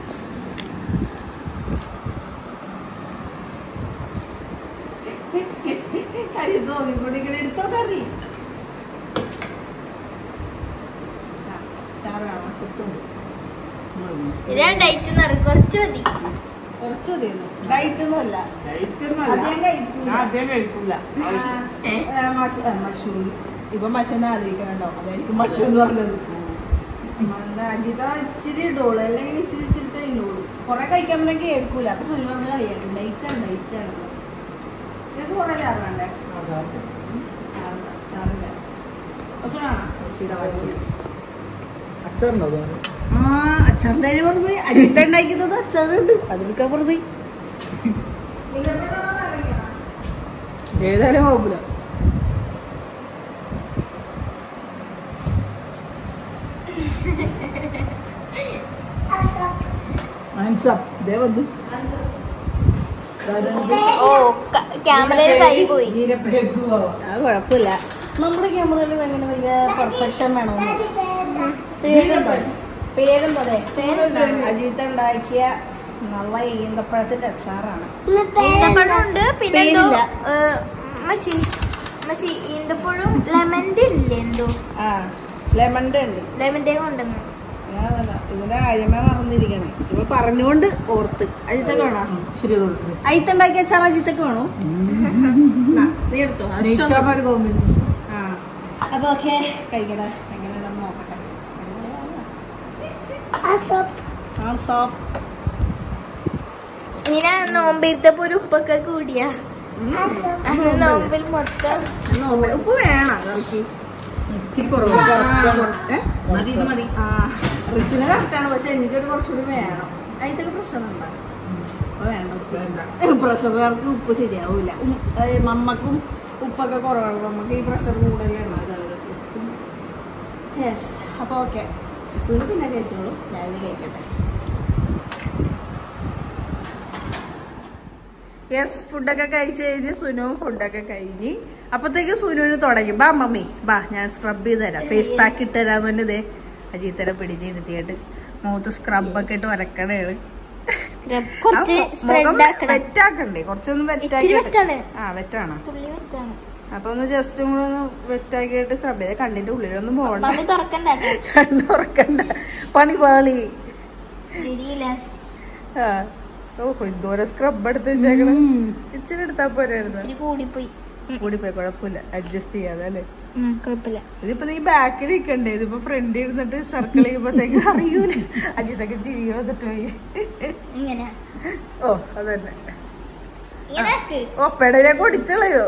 കൈ തോന്നിക്കൊണ്ടിങ്ങനെ എടുത്തോ കറി ആ, ചാറ് കാണാം കിട്ടും ഇതാണ് ഡയറ്റ് എന്ന് പറയും കുറച്ച് മതി കുറച്ച് മതിയെന്നു ഡയറ്റ് ഒന്നും അല്ല അധികം കഴിക്കൂല ആ, മഷ- ആ, മഷൂർ ഇപ്പൊ മഷൂനെ ആലോചിക്കണുണ്ടോ അതായിരിക്കും മഷൂ എന്ന് പറഞ്ഞത് എന്താ, അജിത ഇച്ചിരി ഇടുള്ളൂ അല്ലെങ്കിൽ ഇച്ചിരി ഇച്ചിരി തിന്നുള്ളൂ കുറെ കഴിക്കാൻ പറ്റാൻ കേൾക്കൂല അപ്പൊ സുനി പറഞ്ഞ കളിയാക്കും ഡൈറ്റ് ആണ് ഡൈറ്റ് ആണ് നിനക്ക് കുറെ ചാറ് വേണ്ടേ ചാറ് ചാറില്ല അച്ഛനുണ്ടോ ആ അച്ചാറിന്റെ കാര്യം പറഞ്ഞു അജിത്ത ഉണ്ടാക്കിയത് അച്ചാറുണ്ട് അതെടുക്കാൻ പറഞ്ഞു ഏതായാലും കുഴപ്പമില്ല ഹാൻഡ്സപ്പ് ദേ വന്നു ഓ ക്യാമറയിൽ കൈ പോയി അത് കുഴപ്പമില്ല നമ്മുടെ ക്യാമറയിൽ അങ്ങനെ വലിയ പെർഫെക്ഷൻ വേണമെന്ന് പേരുണ്ടോ പേരെന്താ പേരെന്താണ് അജിത്ത് ഉണ്ടാക്കിയ നല്ല ഈന്തപ്പഴത്തിന്റെ അച്ചാറാണ് ഈന്തപ്പഴം ഉണ്ട് പിന്നെ എന്തോ പേരില്ല. ഏ, മച്ചി മച്ചി ഈന്തപ്പഴം ലെമന്റെ ഇല്ലേ എന്തോ ആ ലെമണിന്റെ ഉണ്ട് ലെമന്റെ കൊണ്ടുവന്ന് ഞാനല്ല ഇതിന്റെ അഴിമ മറന്നിരിക്കണേ ഇപ്പൊ പറഞ്ഞുകൊണ്ട് ഓർത്ത് അജിത്തൊക്കെ വേണോ ശരി കൊടുത്തു അജിത്തുണ്ടാക്കിയ അച്ചാർ അജിത്തൊക്കെ വേണോ എന്നാ, നീ എടുത്തോ നെയ്ച്ചോറിനൊരു കോമ്പിനേഷൻ ആ അപ്പൊ ഓക്കെ കഴിക്കട്ടെ എങ്ങനെയുണ്ടെന്ന് നോക്കട്ടെ ആ സോപ്പ് ഇങ്ങനെ നോമ്പിരുത്തപ്പോ ഒരു ഉപ്പൊക്കെ കൂടിയാ അന്ന് നോമ്പിൽ മൊത്തം നോമ്പ് ഉപ്പ് വേണം കറിക്ക് ഇത്തിരി കുറവ് ഏ? മതി ഇത് മതി ആ റിച്ചിന് കറക്റ്റാണ് പക്ഷെ എനിക്കൊരു കുറച്ചുകൂടി വേണം അതിനൊക്കെ പ്രഷറുണ്ടോ അപ്പൊ വേണ്ട ഉപ്പ് വേണ്ട പ്രഷറുകാർക്ക് ഉപ്പ് ശരിയാവൂല ഉം, ഏ, മമ്മക്കും ഉപ്പൊക്കെ കുറവാണ് മമ്മക്ക് ഈ പ്രഷർ കൂടുതലാണ് യെസ് അപ്പൊ ഓക്കെ സുന് പിന്നെ കഴിച്ചോളൂ ഞാനിത് കഴിക്കട്ടെ യെസ് ഫുഡൊക്കെ കഴിച്ച് കഴിഞ്ഞ് സുനുവും ഫുഡൊക്കെ കഴിഞ്ഞ് അപ്പത്തേക്ക് സുനുവിന് തുടങ്ങി ബാ മമ്മി ബാ ഞാൻ സ്ക്രബ് ചെയ്ത് തരാം ഫേസ് പാക്ക് ഇട്ട് തരാന്ന് തന്നെ ഇതേ അജീത്തനെ പിടിച്ചിരുത്തിയിട്ട് മുഖത്ത് സ്ക്രബൊക്കെ ഇട്ട് വരക്കണേണ് കുറച്ച് സ്പ്രെഡ് ആക്കണം വെറ്റാക്കണ്ടേ കുറച്ചൊന്നും ഇത്തിരി വെറ്റാക്കി വെറ്റാണ് ആ വെറ്റാണ് തുള്ളി വെറ്റാണ് അപ്പൊ ഒന്ന് ജസ്റ്റ് കൂടെ ഒന്ന് വെറ്റാക്കിയിട്ട് സ്ക്രബ് ചെയ്ത് കണ്ണിന്റെ ഉള്ളിലൊന്നും പോകണ്ട മണി തുറക്കണ്ട കണ്ണ് ഉറക്കണ്ട പണി പാളി ലാസ്റ്റ് ആ ഓഹോ എന്തോരം സ്ക്രബ് എടുത്ത് വെച്ചേക്കണ ഇച്ചിരി എടുത്താ പോരായിരുന്നു ഇത്തിരി കൂടിപ്പോയി കൂടിപ്പോയി കുഴപ്പമില്ല അഡ്ജസ്റ്റ് ചെയ്യാതെ അല്ലേ ഉം, കുഴപ്പമില്ല ഇതിപ്പോ നീ ബാക്കിൽ നിൽക്കണ്ടേ ഇതിപ്പോ ഫ്രണ്ട് ഇരുന്നിട്ട് സർക്കിൾ ചെയ്യുമ്പോഴത്തേക്ക് അറിയൂല അജിത്തൊക്കെ ചിരി വന്നിട്ട് പോയി ഇങ്ങനെ ഓ അതന്നെ ഇങ്ങനെ ആക്ക് ഓ പെടലെ കൊടിച്ചളയോ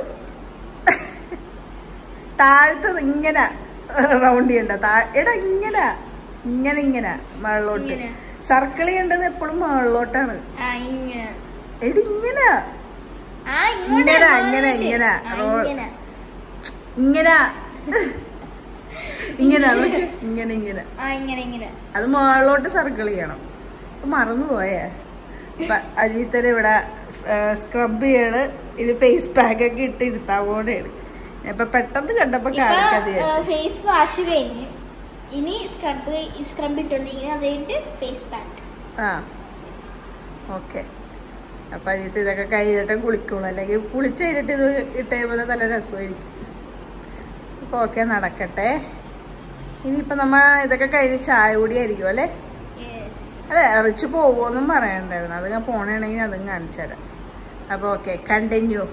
താഴത്തെ ഇങ്ങനെ റൗണ്ട് ചെയ്യണ്ട താ- എടാ ഇങ്ങനെ ഇങ്ങനെ ഇങ്ങനെ മുകളിലോട്ട് ഇങ്ങനെ. സർക്കിൾ ചെയ്യേണ്ടത് എപ്പോഴും മുകളിലോട്ടാണ് ആ ഇങ്ങനെ എടി ഇങ്ങനെ ആ ഇങ്ങോട്ട് ഇങ്ങനെ, അങ്ങോട്ട്. ഇങ്ങനെ, ഇങ്ങനെ. ആ, റോ- ഇങ്ങനെ ഇങ്ങനെ ഇങ്ങനെ അതൊക്കെ ഇങ്ങനെ ഇങ്ങനെ ആ ഇങ്ങനെ ഇങ്ങനെ അത് മുകളിലോട്ട് സർക്കിൾ ചെയ്യണം ഇപ്പൊ മറന്നു പോയേ ഇപ്പൊ അജീത്തര് ഇവിടെ സ്ക്രബ് ചെയ്യണ് ഇത് ഫേസ് പാക്ക് ഒക്കെ ഇട്ട് ഇരുത്താൻ പോണെയാണ് ഇപ്പൊ പെട്ടെന്ന് കണ്ടപ്പോ കാണിക്കാതെ വിചാരിച്ചു ഫേസ് വാഷ് കഴിഞ്ഞ് ഇനി സ്ക്രബ് സ്ക്രബ് ഇട്ടോണ്ടിരിക്കുന്നത് അത് കഴിഞ്ഞിട്ട് ഫേസ് പാക്ക് ആ ഓക്കെ അപ്പൊ അജിത്ത് ഇതൊക്കെ കഴിഞ്ഞിട്ട് കുളിക്കുള്ളൂ അല്ലെങ്കിൽ കുളിച്ച് കഴിഞ്ഞിട്ട് ഇത് ഇട്ട് കഴിയുമ്പോൾ നല്ല രസമായിരിക്കും അപ്പൊ ഓക്കെ നടക്കട്ടെ ഇനിയിപ്പൊ നമ്മ ഇതൊക്കെ കഴിഞ്ഞ് ചായ കൂടി ആയിരിക്കും അല്ലേ അതെ റിച്ച് പോവോന്നും പറയണ്ടായിരുന്നു അത് ഞാൻ പോണേണെങ്കിൽ അതും കാണിച്ചു തരാം അപ്പൊ ഓക്കെ കണ്ടിന്യൂ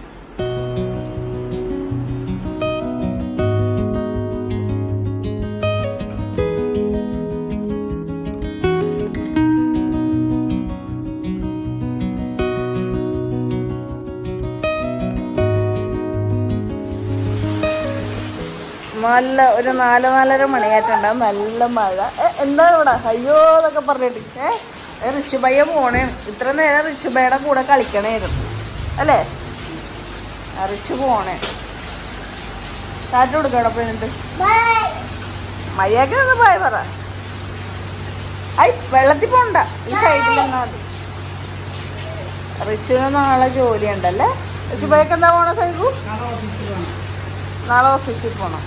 നല്ല ഒരു നാല് നാലര മണിയായിട്ടുണ്ടാവും നല്ല മഴ ഏ, എന്താണ് ഇവിടെ അയ്യോ എന്നൊക്കെ പറഞ്ഞിട്ട് ഏ ഏ, റിച്ചുബയ്യ പോണേ ഇത്ര നേരം റിച്ചുബയുടെ കൂടെ കളിക്കണേയിരുന്നു അല്ലേ ആ, റിച്ചു പോണേ കാറ്റ് കൊടുക്കണം അപ്പൊ എന്നിട്ട് മഴയൊക്കെ ഒന്ന് പോയി പറ ഐ വെള്ളത്തിൽ പോണ്ട ഈ സൈഡിൽ എന്നാ മതി റിച്ചുവിന് നാളെ ജോലി ഉണ്ടല്ലേ റിച്ചുബയ്ക്ക് എന്താ പോണ സൈക്കു നാളെ ഓഫീസിൽ പോണം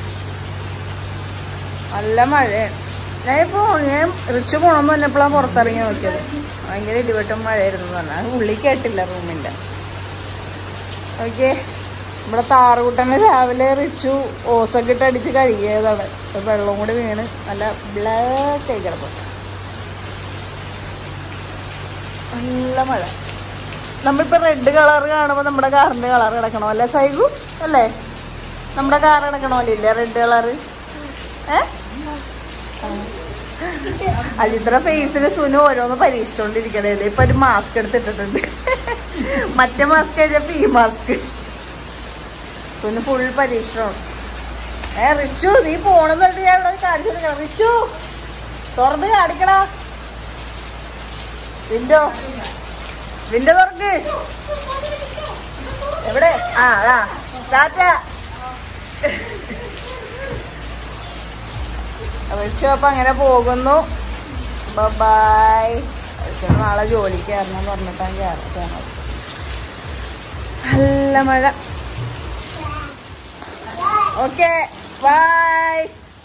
നല്ല മഴയാണ് ഞാൻ ഇപ്പോൾ ഞാൻ റിച്ച് പോകണമെന്ന് പറഞ്ഞപ്പോഴാണ് പുറത്തിറങ്ങി നോക്കിയത് ഭയങ്കര ഇടിവെട്ടും മഴയായിരുന്നു എന്ന് പറഞ്ഞാൽ ഉള്ളി കേട്ടില്ല റൂമിൻ്റെ ഓക്കെ ഇവിടെ താറുകൂട്ടനെ രാവിലെ റിച്ചു ഓസൊക്കെ ഇട്ട് അടിച്ച് കഴുകിയതാണ് ഇപ്പൊ വെള്ളം കൂടി വീണ് നല്ല ബ്ലാക്ക് ആയി കിടക്കും നല്ല മഴ നമ്മളിപ്പോൾ റെഡ് കളർ കാണുമ്പോൾ നമ്മുടെ കാറിൻ്റെ കളർ കിടക്കണോ അല്ലേ സൈഗു അല്ലേ നമ്മുടെ കാർ കിടക്കണോ അല്ലേ റെഡ് കളർ ഏ അജിത്ര ഫേസിൽ സുനു ഓരോന്ന് പരീക്ഷിച്ചോണ്ടിരിക്കണേ ഇപ്പൊ ഒരു മാസ്ക് എടുത്തിട്ടിട്ടുണ്ട് മറ്റേ മാസ്ക് കഴിഞ്ഞപ്പോ ഈ മാസ്ക് സുനു ഫുൾ പരീക്ഷണം ഏ റിച്ചു നീ പോണെന്നിട്ട് ഞാൻ ഇവിടെ കാണിച്ചു കൊടുക്കണം റിച്ചു തുറന്ന് കാണിക്കടാ വിൻഡോ വിൻഡോ തുറക്ക് എവിടെ ആ അതാ ടാറ്റ റിച്ചു അപ്പൊ അങ്ങനെ പോകുന്നു ബൈ റിച്ചു നാളെ ജോലിക്ക് കയറണം പറഞ്ഞിട്ടാണ് കയറണം നല്ല മഴ ഓക്കെ ബൈ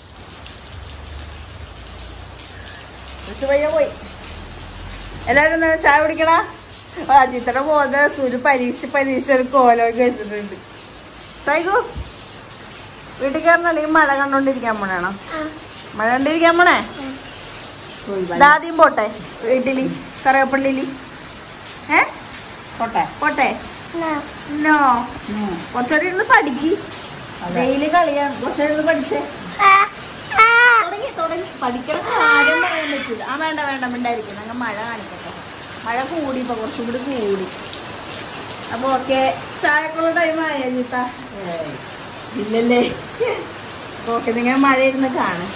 റിച്ചു പയ്യ പോയി എല്ലാവരും എന്താ ചായ കുടിക്കണ അജിത്തടെ പോകുന്ന സുരു പരീക്ഷിച്ച് പരീക്ഷിച്ച് ഒരു കോലമൊക്കെ വെച്ചിട്ടുണ്ട് സൈകു വീട്ടിൽ കയറണം അല്ലെങ്കിൽ മഴ കണ്ടോണ്ടിരിക്കാൻ പോണേണോ മഴ കണ്ടിരിക്കാൻ പോണേ ദാദ്യം പോട്ടെ വീട്ടില് കറിയപ്പള്ളിയില് ഏ പോട്ടെ പോട്ടെ നോ കുറച്ചേരം ഇരുന്ന് പഠിക്ക് ഡെയിലി കളിയാണ് കുറച്ചേരം ഇരുന്ന് പഠിച്ചേ തുടങ്ങി തുടങ്ങി പഠിക്കണം കാര്യം പറയാൻ പറ്റില്ല ആ വേണ്ട വേണ്ട മിണ്ടായിരിക്കും അങ്ങ് മഴ കാണിക്കട്ടെ മഴ കൂടി ഇപ്പൊ കുറച്ചും കൂടി കൂടി അപ്പൊ ഓക്കെ ചായക്കുള്ള ടൈം ആയ അജിത്ത ഇല്ലല്ലേ അപ്പൊ ഓക്കെ നിങ്ങൾ മഴ ഇരുന്ന് കാണും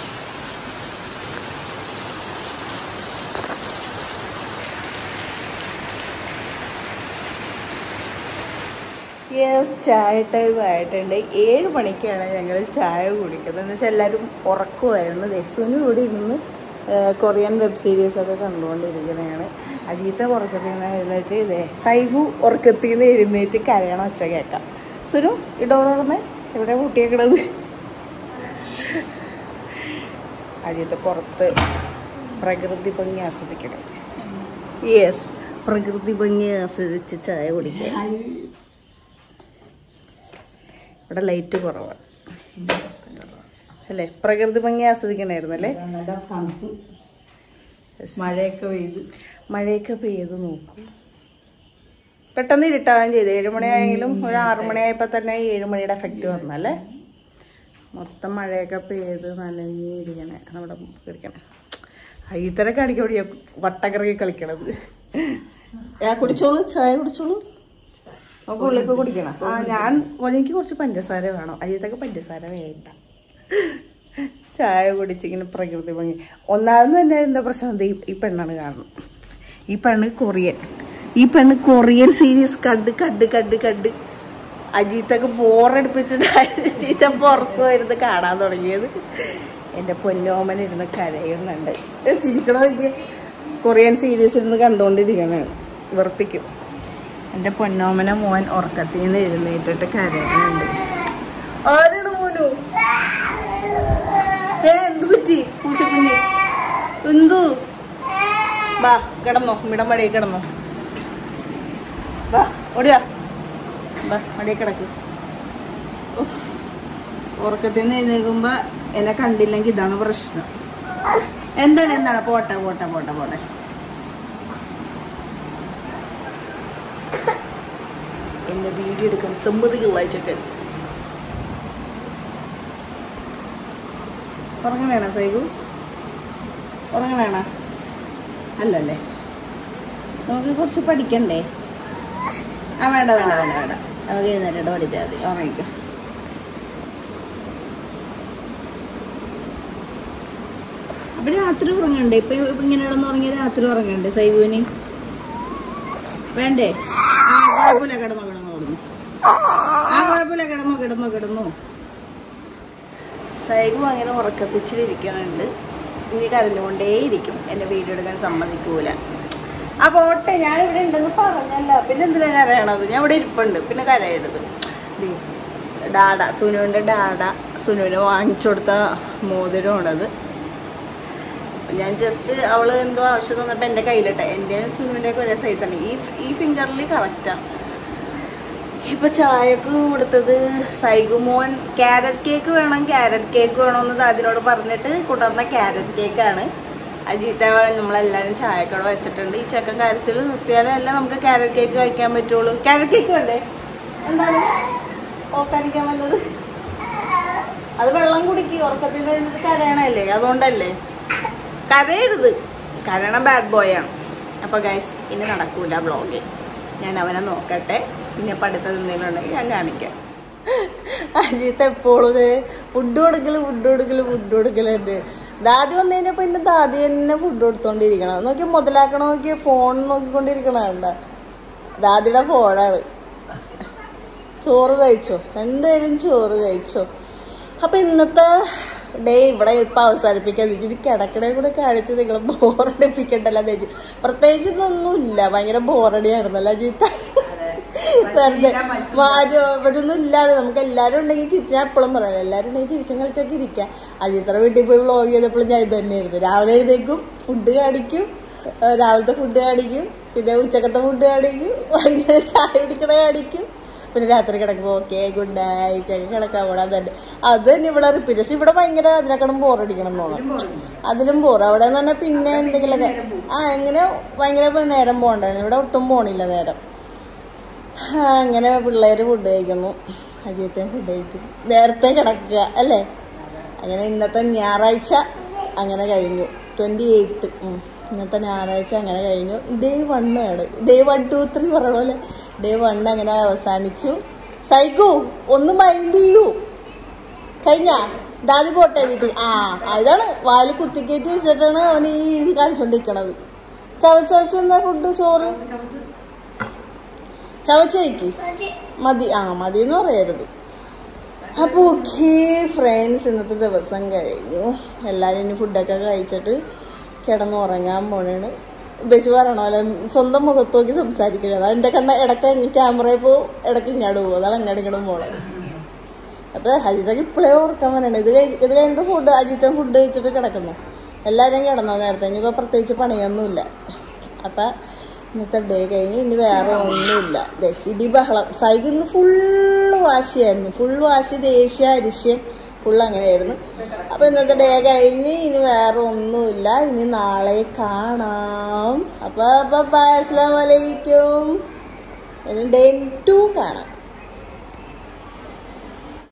യെസ് ചായ ടൈം ആയിട്ടുണ്ട് ഏഴ് മണിക്കാണ് ഞങ്ങൾ ചായ കുടിക്കുന്നത് എന്ന് വെച്ചാൽ എല്ലാവരും ഉറക്കുമായിരുന്നു ദസുവിന് കൂടി ഇരുന്ന് ആ, കൊറിയൻ വെബ് സീരീസ് ഒക്കെ കണ്ടുകൊണ്ടിരിക്കുന്നതാണ് അജീത്ത ഉറക്കത്തിൽ നിന്ന് എഴുന്നേറ്റ് ഇതേ സൈബു ഉറക്കത്തിൽ നിന്ന് എഴുന്നേറ്റ് കരയണ ഒച്ച കേൾക്കാം സുനു ഇടോർ പറഞ്ഞേ എവിടെ കൂട്ടിയേക്കണത് അജീത്ത പുറത്ത് പ്രകൃതി ഭംഗി ആസ്വദിക്കണം യെസ് പ്രകൃതി ഭംഗി ആസ്വദിച്ച് ചായ കുടിക്കുക ഇവിടെ ലൈറ്റ് കുറവാണ് അല്ലേ പ്രകൃതി ഭംഗി ആസ്വദിക്കണായിരുന്നു അല്ലേ നല്ല തണുപ്പ് മഴയൊക്കെ പെയ്ത് മഴയൊക്കെ പെയ്ത് നോക്കും പെട്ടെന്ന് ഇരുട്ടാവുകയും ചെയ്തു ഏഴുമണിയായെങ്കിലും ഒരു ആറു മണിയായപ്പോൾ തന്നെ ഏഴുമണിയുടെ എഫക്റ്റ് വന്നല്ലേ മൊത്തം മഴയൊക്കെ പെയ്ത് നനഞ്ഞിരിക്കണേ നമ്മുടെ കളിക്കണേ ഇത്തരൊക്കെ അടിക്കോടിയ വട്ടക്കറക്കി കളിക്കണത് ഞാൻ കുടിച്ചോളൂ ചായ കുടിച്ചോളൂ നമുക്ക് ഉള്ളിപ്പോ കുടിക്കണം ആ ഞാൻ എനിക്ക് കുറച്ച് പഞ്ചസാര വേണം അജിത്തൊക്കെ പഞ്ചസാര വേണ്ട ചായ കുടിച്ചിങ്ങനെ പ്രകൃതി ഭംഗി ഒന്നാമത് തന്നെ എന്താ പ്രശ്നം ദേ ഈ പെണ്ണാണ് കാണുന്നത് ഈ പെണ്ണ് കൊറിയൻ ഈ പെണ്ണ് കൊറിയൻ സീരീസ് കണ്ട് കണ്ട് കണ്ട് കണ്ട് അജീത്തൊക്കെ ബോറടിപ്പിച്ചിട്ട് അജീത്ത പുറത്ത് വരുന്നത് കാണാൻ തുടങ്ങിയത് എൻ്റെ പൊന്നോമൻ ഇരുന്ന് കരയുന്നുണ്ട് ചിരിക്കണോ എനിക്ക് കൊറിയൻ സീരീസ് ഇരുന്ന് കണ്ടുകൊണ്ടിരിക്കണതാണ് വെറുപ്പിക്കും എൻ്റെ പൊന്നോമന മോൻ ഉറക്കത്തിൽ നിന്ന് എഴുന്നേറ്റിട്ട് കരയുന്നുണ്ട് ആരാണ് മോനു ഏ എന്ത് പറ്റി പൂച്ചക്കുഞ്ഞ് എന്തു വാ കിടന്നോ ഇവിടെ മടിയിൽ കിടന്നോ വാ ഓടിയാ വാ മടിയിൽ കിടക്ക് ഉഫ്. ഉറക്കത്തിൽ നിന്ന് എഴുന്നേൽക്കുമ്പോ എന്നെ കണ്ടില്ലെങ്കിൽ ഇതാണ് പ്രശ്നം എന്താണ് എന്താണ് പോട്ടെ പോട്ടെ പോട്ടെ പോട്ടെ എന്നെ വീഡിയോ എടുക്കാൻ സമ്മതിക്കുള്ള ചെക്കൻ ഉറങ്ങണേണ സൈഗു ഉറങ്ങണേണ അല്ലല്ലേ നമുക്ക് കുറച്ച് പഠിക്കണ്ടേ ആ വേണ്ട വേണ്ട വേണ്ട വേണ്ട നമുക്ക് എഴുന്നേറ്റ് പഠിച്ചാൽ മതി ഉറങ്ങിക്കോ അപ്പൊ രാത്രി ഉറങ്ങണ്ടേ ഇപ്പൊ ഇപ്പൊ ഇങ്ങനെ കിടന്ന് ഉറങ്ങിയ രാത്രി ഉറങ്ങണ്ടേ സൈഗുവിന് വേണ്ടേ ആ കുഴപ്പമില്ല കിടന്നോ കിടന്നോ കിടന്നു ആ കുഴപ്പമില്ല കിടന്നോ കിടന്നോ കിടന്നോ സൈഗു അങ്ങനെ ഉറക്കപ്പിച്ചിലിരിക്കുന്നുണ്ട് ഇനി കരഞ്ഞുകൊണ്ടേയിരിക്കും എന്നെ വീഡിയോ എടുക്കാൻ സമ്മതിക്കൂല ആ പോട്ടെ ഞാൻ ഇവിടെ ഉണ്ടെന്ന് പറഞ്ഞല്ല പിന്നെ എന്തിനാ കരയണത് ഞാൻ ഇവിടെ ഇരിപ്പുണ്ട് പിന്നെ കരയരുത് ദേ, ഡാഡ സുനുവിൻ്റെ ഡാഡ സുനുവിന് വാങ്ങിച്ചു കൊടുത്ത മോതിരമാണത് ഞാൻ ജസ്റ്റ് അവള് എന്തോ ആവശ്യം തന്നപ്പോൾ എൻ്റെ കയ്യിലിട്ടെ എൻ്റെ സുനുവിൻ്റെ ഒക്കെ ഒരേ സൈസാണ് ഈ ഈ ഫിംഗറിൽ കറക്റ്റാണ് ഇപ്പൊ ചായക്ക് കൊടുത്തത് സൈഗുമോൻ ക്യാരറ്റ് കേക്ക് വേണം ക്യാരറ്റ് കേക്ക് വേണമെന്ന് അതിനോട് പറഞ്ഞിട്ട് കൊണ്ടുവന്ന ക്യാരറ്റ് കേക്കാണ് അജീത്ത നമ്മളെല്ലാവരും ചായക്കട വെച്ചിട്ടുണ്ട് ഈ ചെക്കൻ കരച്ചിൽ നിർത്തിയാലല്ല നമുക്ക് ക്യാരറ്റ് കേക്ക് കഴിക്കാൻ പറ്റുള്ളൂ ക്യാരറ്റ് കേക്ക് വേണ്ടേ എന്താണ് ഓക്കാനിക്കാൻ വന്നത് അത് വെള്ളം കുടിക്കുക ഉറക്കത്തിൽ കഴിഞ്ഞിട്ട് കരയണല്ലേ അതുകൊണ്ടല്ലേ കരയരുത് കരയണ ബാഡ് ബോയ് ആണ് അപ്പൊ ഗൈസ് ഇനി നടക്കൂല ബ്ലോഗ് ഞാൻ അവനെ നോക്കട്ടെ പിന്നെ പഠിത്തം എന്തെങ്കിലും ഉണ്ടെങ്കിൽ ഞാൻ കാണിക്കാം അജിത്ത് എപ്പോഴും ഫുഡ് കൊടുക്കല് ഫുഡ് കൊടുക്കല് ഫുഡ് കൊടുക്കലുണ്ട് ദാദി വന്നു കഴിഞ്ഞപ്പോ പിന്നെ ദാദി തന്നെ ഫുഡ് കൊടുത്തോണ്ടിരിക്കണം നോക്കി മുതലാക്കണ നോക്കി ഫോൺ നോക്കിക്കൊണ്ടിരിക്കണ കണ്ട ദാദിയുടെ ഫോണാണ് ചോറ് കഴിച്ചോ രണ്ടുപേരും ചോറ് കഴിച്ചോ അപ്പൊ ഇന്നത്തെ ഡേ ഇവിടെ ഇപ്പൊ അവസാനിപ്പിക്കാൻ ഇച്ചിരി കിടക്കണേ കൂടെ കാണിച്ച് നിങ്ങൾ ബോറടിപ്പിക്കണ്ടല്ലോ ചേച്ചി പ്രത്യേകിച്ച് ഇതൊന്നുമില്ല ഭയങ്കര ബോറടിയായിരുന്നല്ലോ ചീത്ത വെറുതെ ആരും ഇവിടെ ഒന്നും ഇല്ലാതെ നമുക്ക് എല്ലാരും ഉണ്ടെങ്കിൽ ചിരിച്ച് ഞാൻ എപ്പോഴും പറയാം എല്ലാരും ഉണ്ടെങ്കിൽ ചിരിച്ചും കളിച്ചൊക്കെ ഇരിക്കാം അജിത്ര വീട്ടിൽ പോയി വ്ളോഗ് ചെയ്തപ്പോഴും ഞാൻ ഇത് തന്നെയായിരുന്നു രാവിലെ എഴുന്നേക്കും ഫുഡ് കാണിക്കും ഏഹ് രാവിലത്തെ ഫുഡ് കാണിക്കും പിന്നെ ഉച്ചക്കത്തെ ഫുഡ് കാണിക്കും വൈകുന്നേരം ചായ കുടിക്കണ കാണിക്കും പിന്നെ രാത്രി കിടക്കുമ്പോൾ ഓക്കെ ഗുഡ് നൈറ്റ് ഒക്കെ കിടക്കാൻ പോടാ തന്നെ അത് തന്നെ ഇവിടെ റിപ്പീറ്റ് പക്ഷെ ഇവിടെ ഭയങ്കര അതിനെക്കാളും ബോറടിക്കണം എന്ന് തോന്നുന്നു അതിലും ബോർ അവിടെ എന്ന് പറഞ്ഞാൽ പിന്നെ എന്തെങ്കിലുമൊക്കെ ആ എങ്ങനെ ഭയങ്കര നേരം പോകണ്ടായിരുന്നു ഇവിടെ ഒട്ടും പോണില്ല നേരം ആ, അങ്ങനെ പിള്ളേര് ഫുഡ് കഴിക്കുന്നു അജിയത്തെ ഫുഡ് കഴിക്കും നേരത്തെ കിടക്കുക അല്ലേ അങ്ങനെ ഇന്നത്തെ ഞായറാഴ്ച അങ്ങനെ കഴിഞ്ഞു ട്വന്റി എയ്ത്ത് ഇന്നത്തെ ഞായറാഴ്ച അങ്ങനെ കഴിഞ്ഞു ഡേ വണ്ണാണ് ഡേ വൺ ടു ത്രീ പറയണ പോലെ ഡേ വൺ അങ്ങനെ അവസാനിച്ചു സൈക്കു ഒന്ന് മൈൻഡ് ചെയ്യൂ കഴിഞ്ഞ ദാദി പോട്ടെ വീട്ടിൽ ആ അതാണ് വാല് കുത്തിക്കയറ്റി വെച്ചിട്ടാണ് അവൻ ഈ ഇത് കാണിച്ചോണ്ടിരിക്കണത് ചവച്ചവച്ച് എന്താ ഫുഡ് ചോറ് ചവച്ച് കഴിക്ക് മതി ആ മതി എന്ന് പറയരുത് അപ്പൊ ഓക്കെ ഫ്രണ്ട്സ് ഇന്നത്തെ ദിവസം കഴിഞ്ഞു എല്ലാവരും ഇനി ഫുഡൊക്കെ കഴിച്ചിട്ട് കിടന്നുറങ്ങാൻ പോണേണ് ബസ് പറയണ പോലെ സ്വന്തം മുഖത്ത് നോക്കി സംസാരിക്കില്ല അതാ എന്റെ കണ്ട ഇടയ്ക്ക് ക്യാമറയിൽ പോവും ഇടയ്ക്ക് ഇങ്ങോട്ട് പോകും അതാണ് അങ്ങോട്ട് ഇങ്ങോട്ടും പോണത് അപ്പൊ അജിത്തൊക്കെ ഇപ്പോഴേ ഓർക്കാൻ പറയണേ ഇത് കഴി ഇത് കഴിഞ്ഞിട്ട് ഫുഡ് അജിത്തൻ ഫുഡ് കഴിച്ചിട്ട് കിടക്കുന്നു എല്ലാവരും കിടന്നോ നേരത്തെ ഇനിയിപ്പോ പ്രത്യേകിച്ച് പണിയൊന്നുമില്ല അപ്പൊ ഇന്നത്തെ ഡേ കഴിഞ്ഞ് ഇനി വേറെ ഒന്നുമില്ല ദേ ഇടി ബഹളം സൈക്കിൾ ഇന്ന് ഫുള്ള് വാശിയായിരുന്നു ഫുൾ വാശി ദേഷ്യ അരിശ്യം ഫുൾ അങ്ങനെയായിരുന്നു അപ്പൊ ഇന്നത്തെ ഡേ കഴിഞ്ഞ് ഇനി വേറെ ഒന്നുമില്ല ഇനി നാളെ കാണാം അപ്പൊ അപ്പൊ അസ്സലാമു അലൈക്കും ഇനി ഡേ ടു കാണാം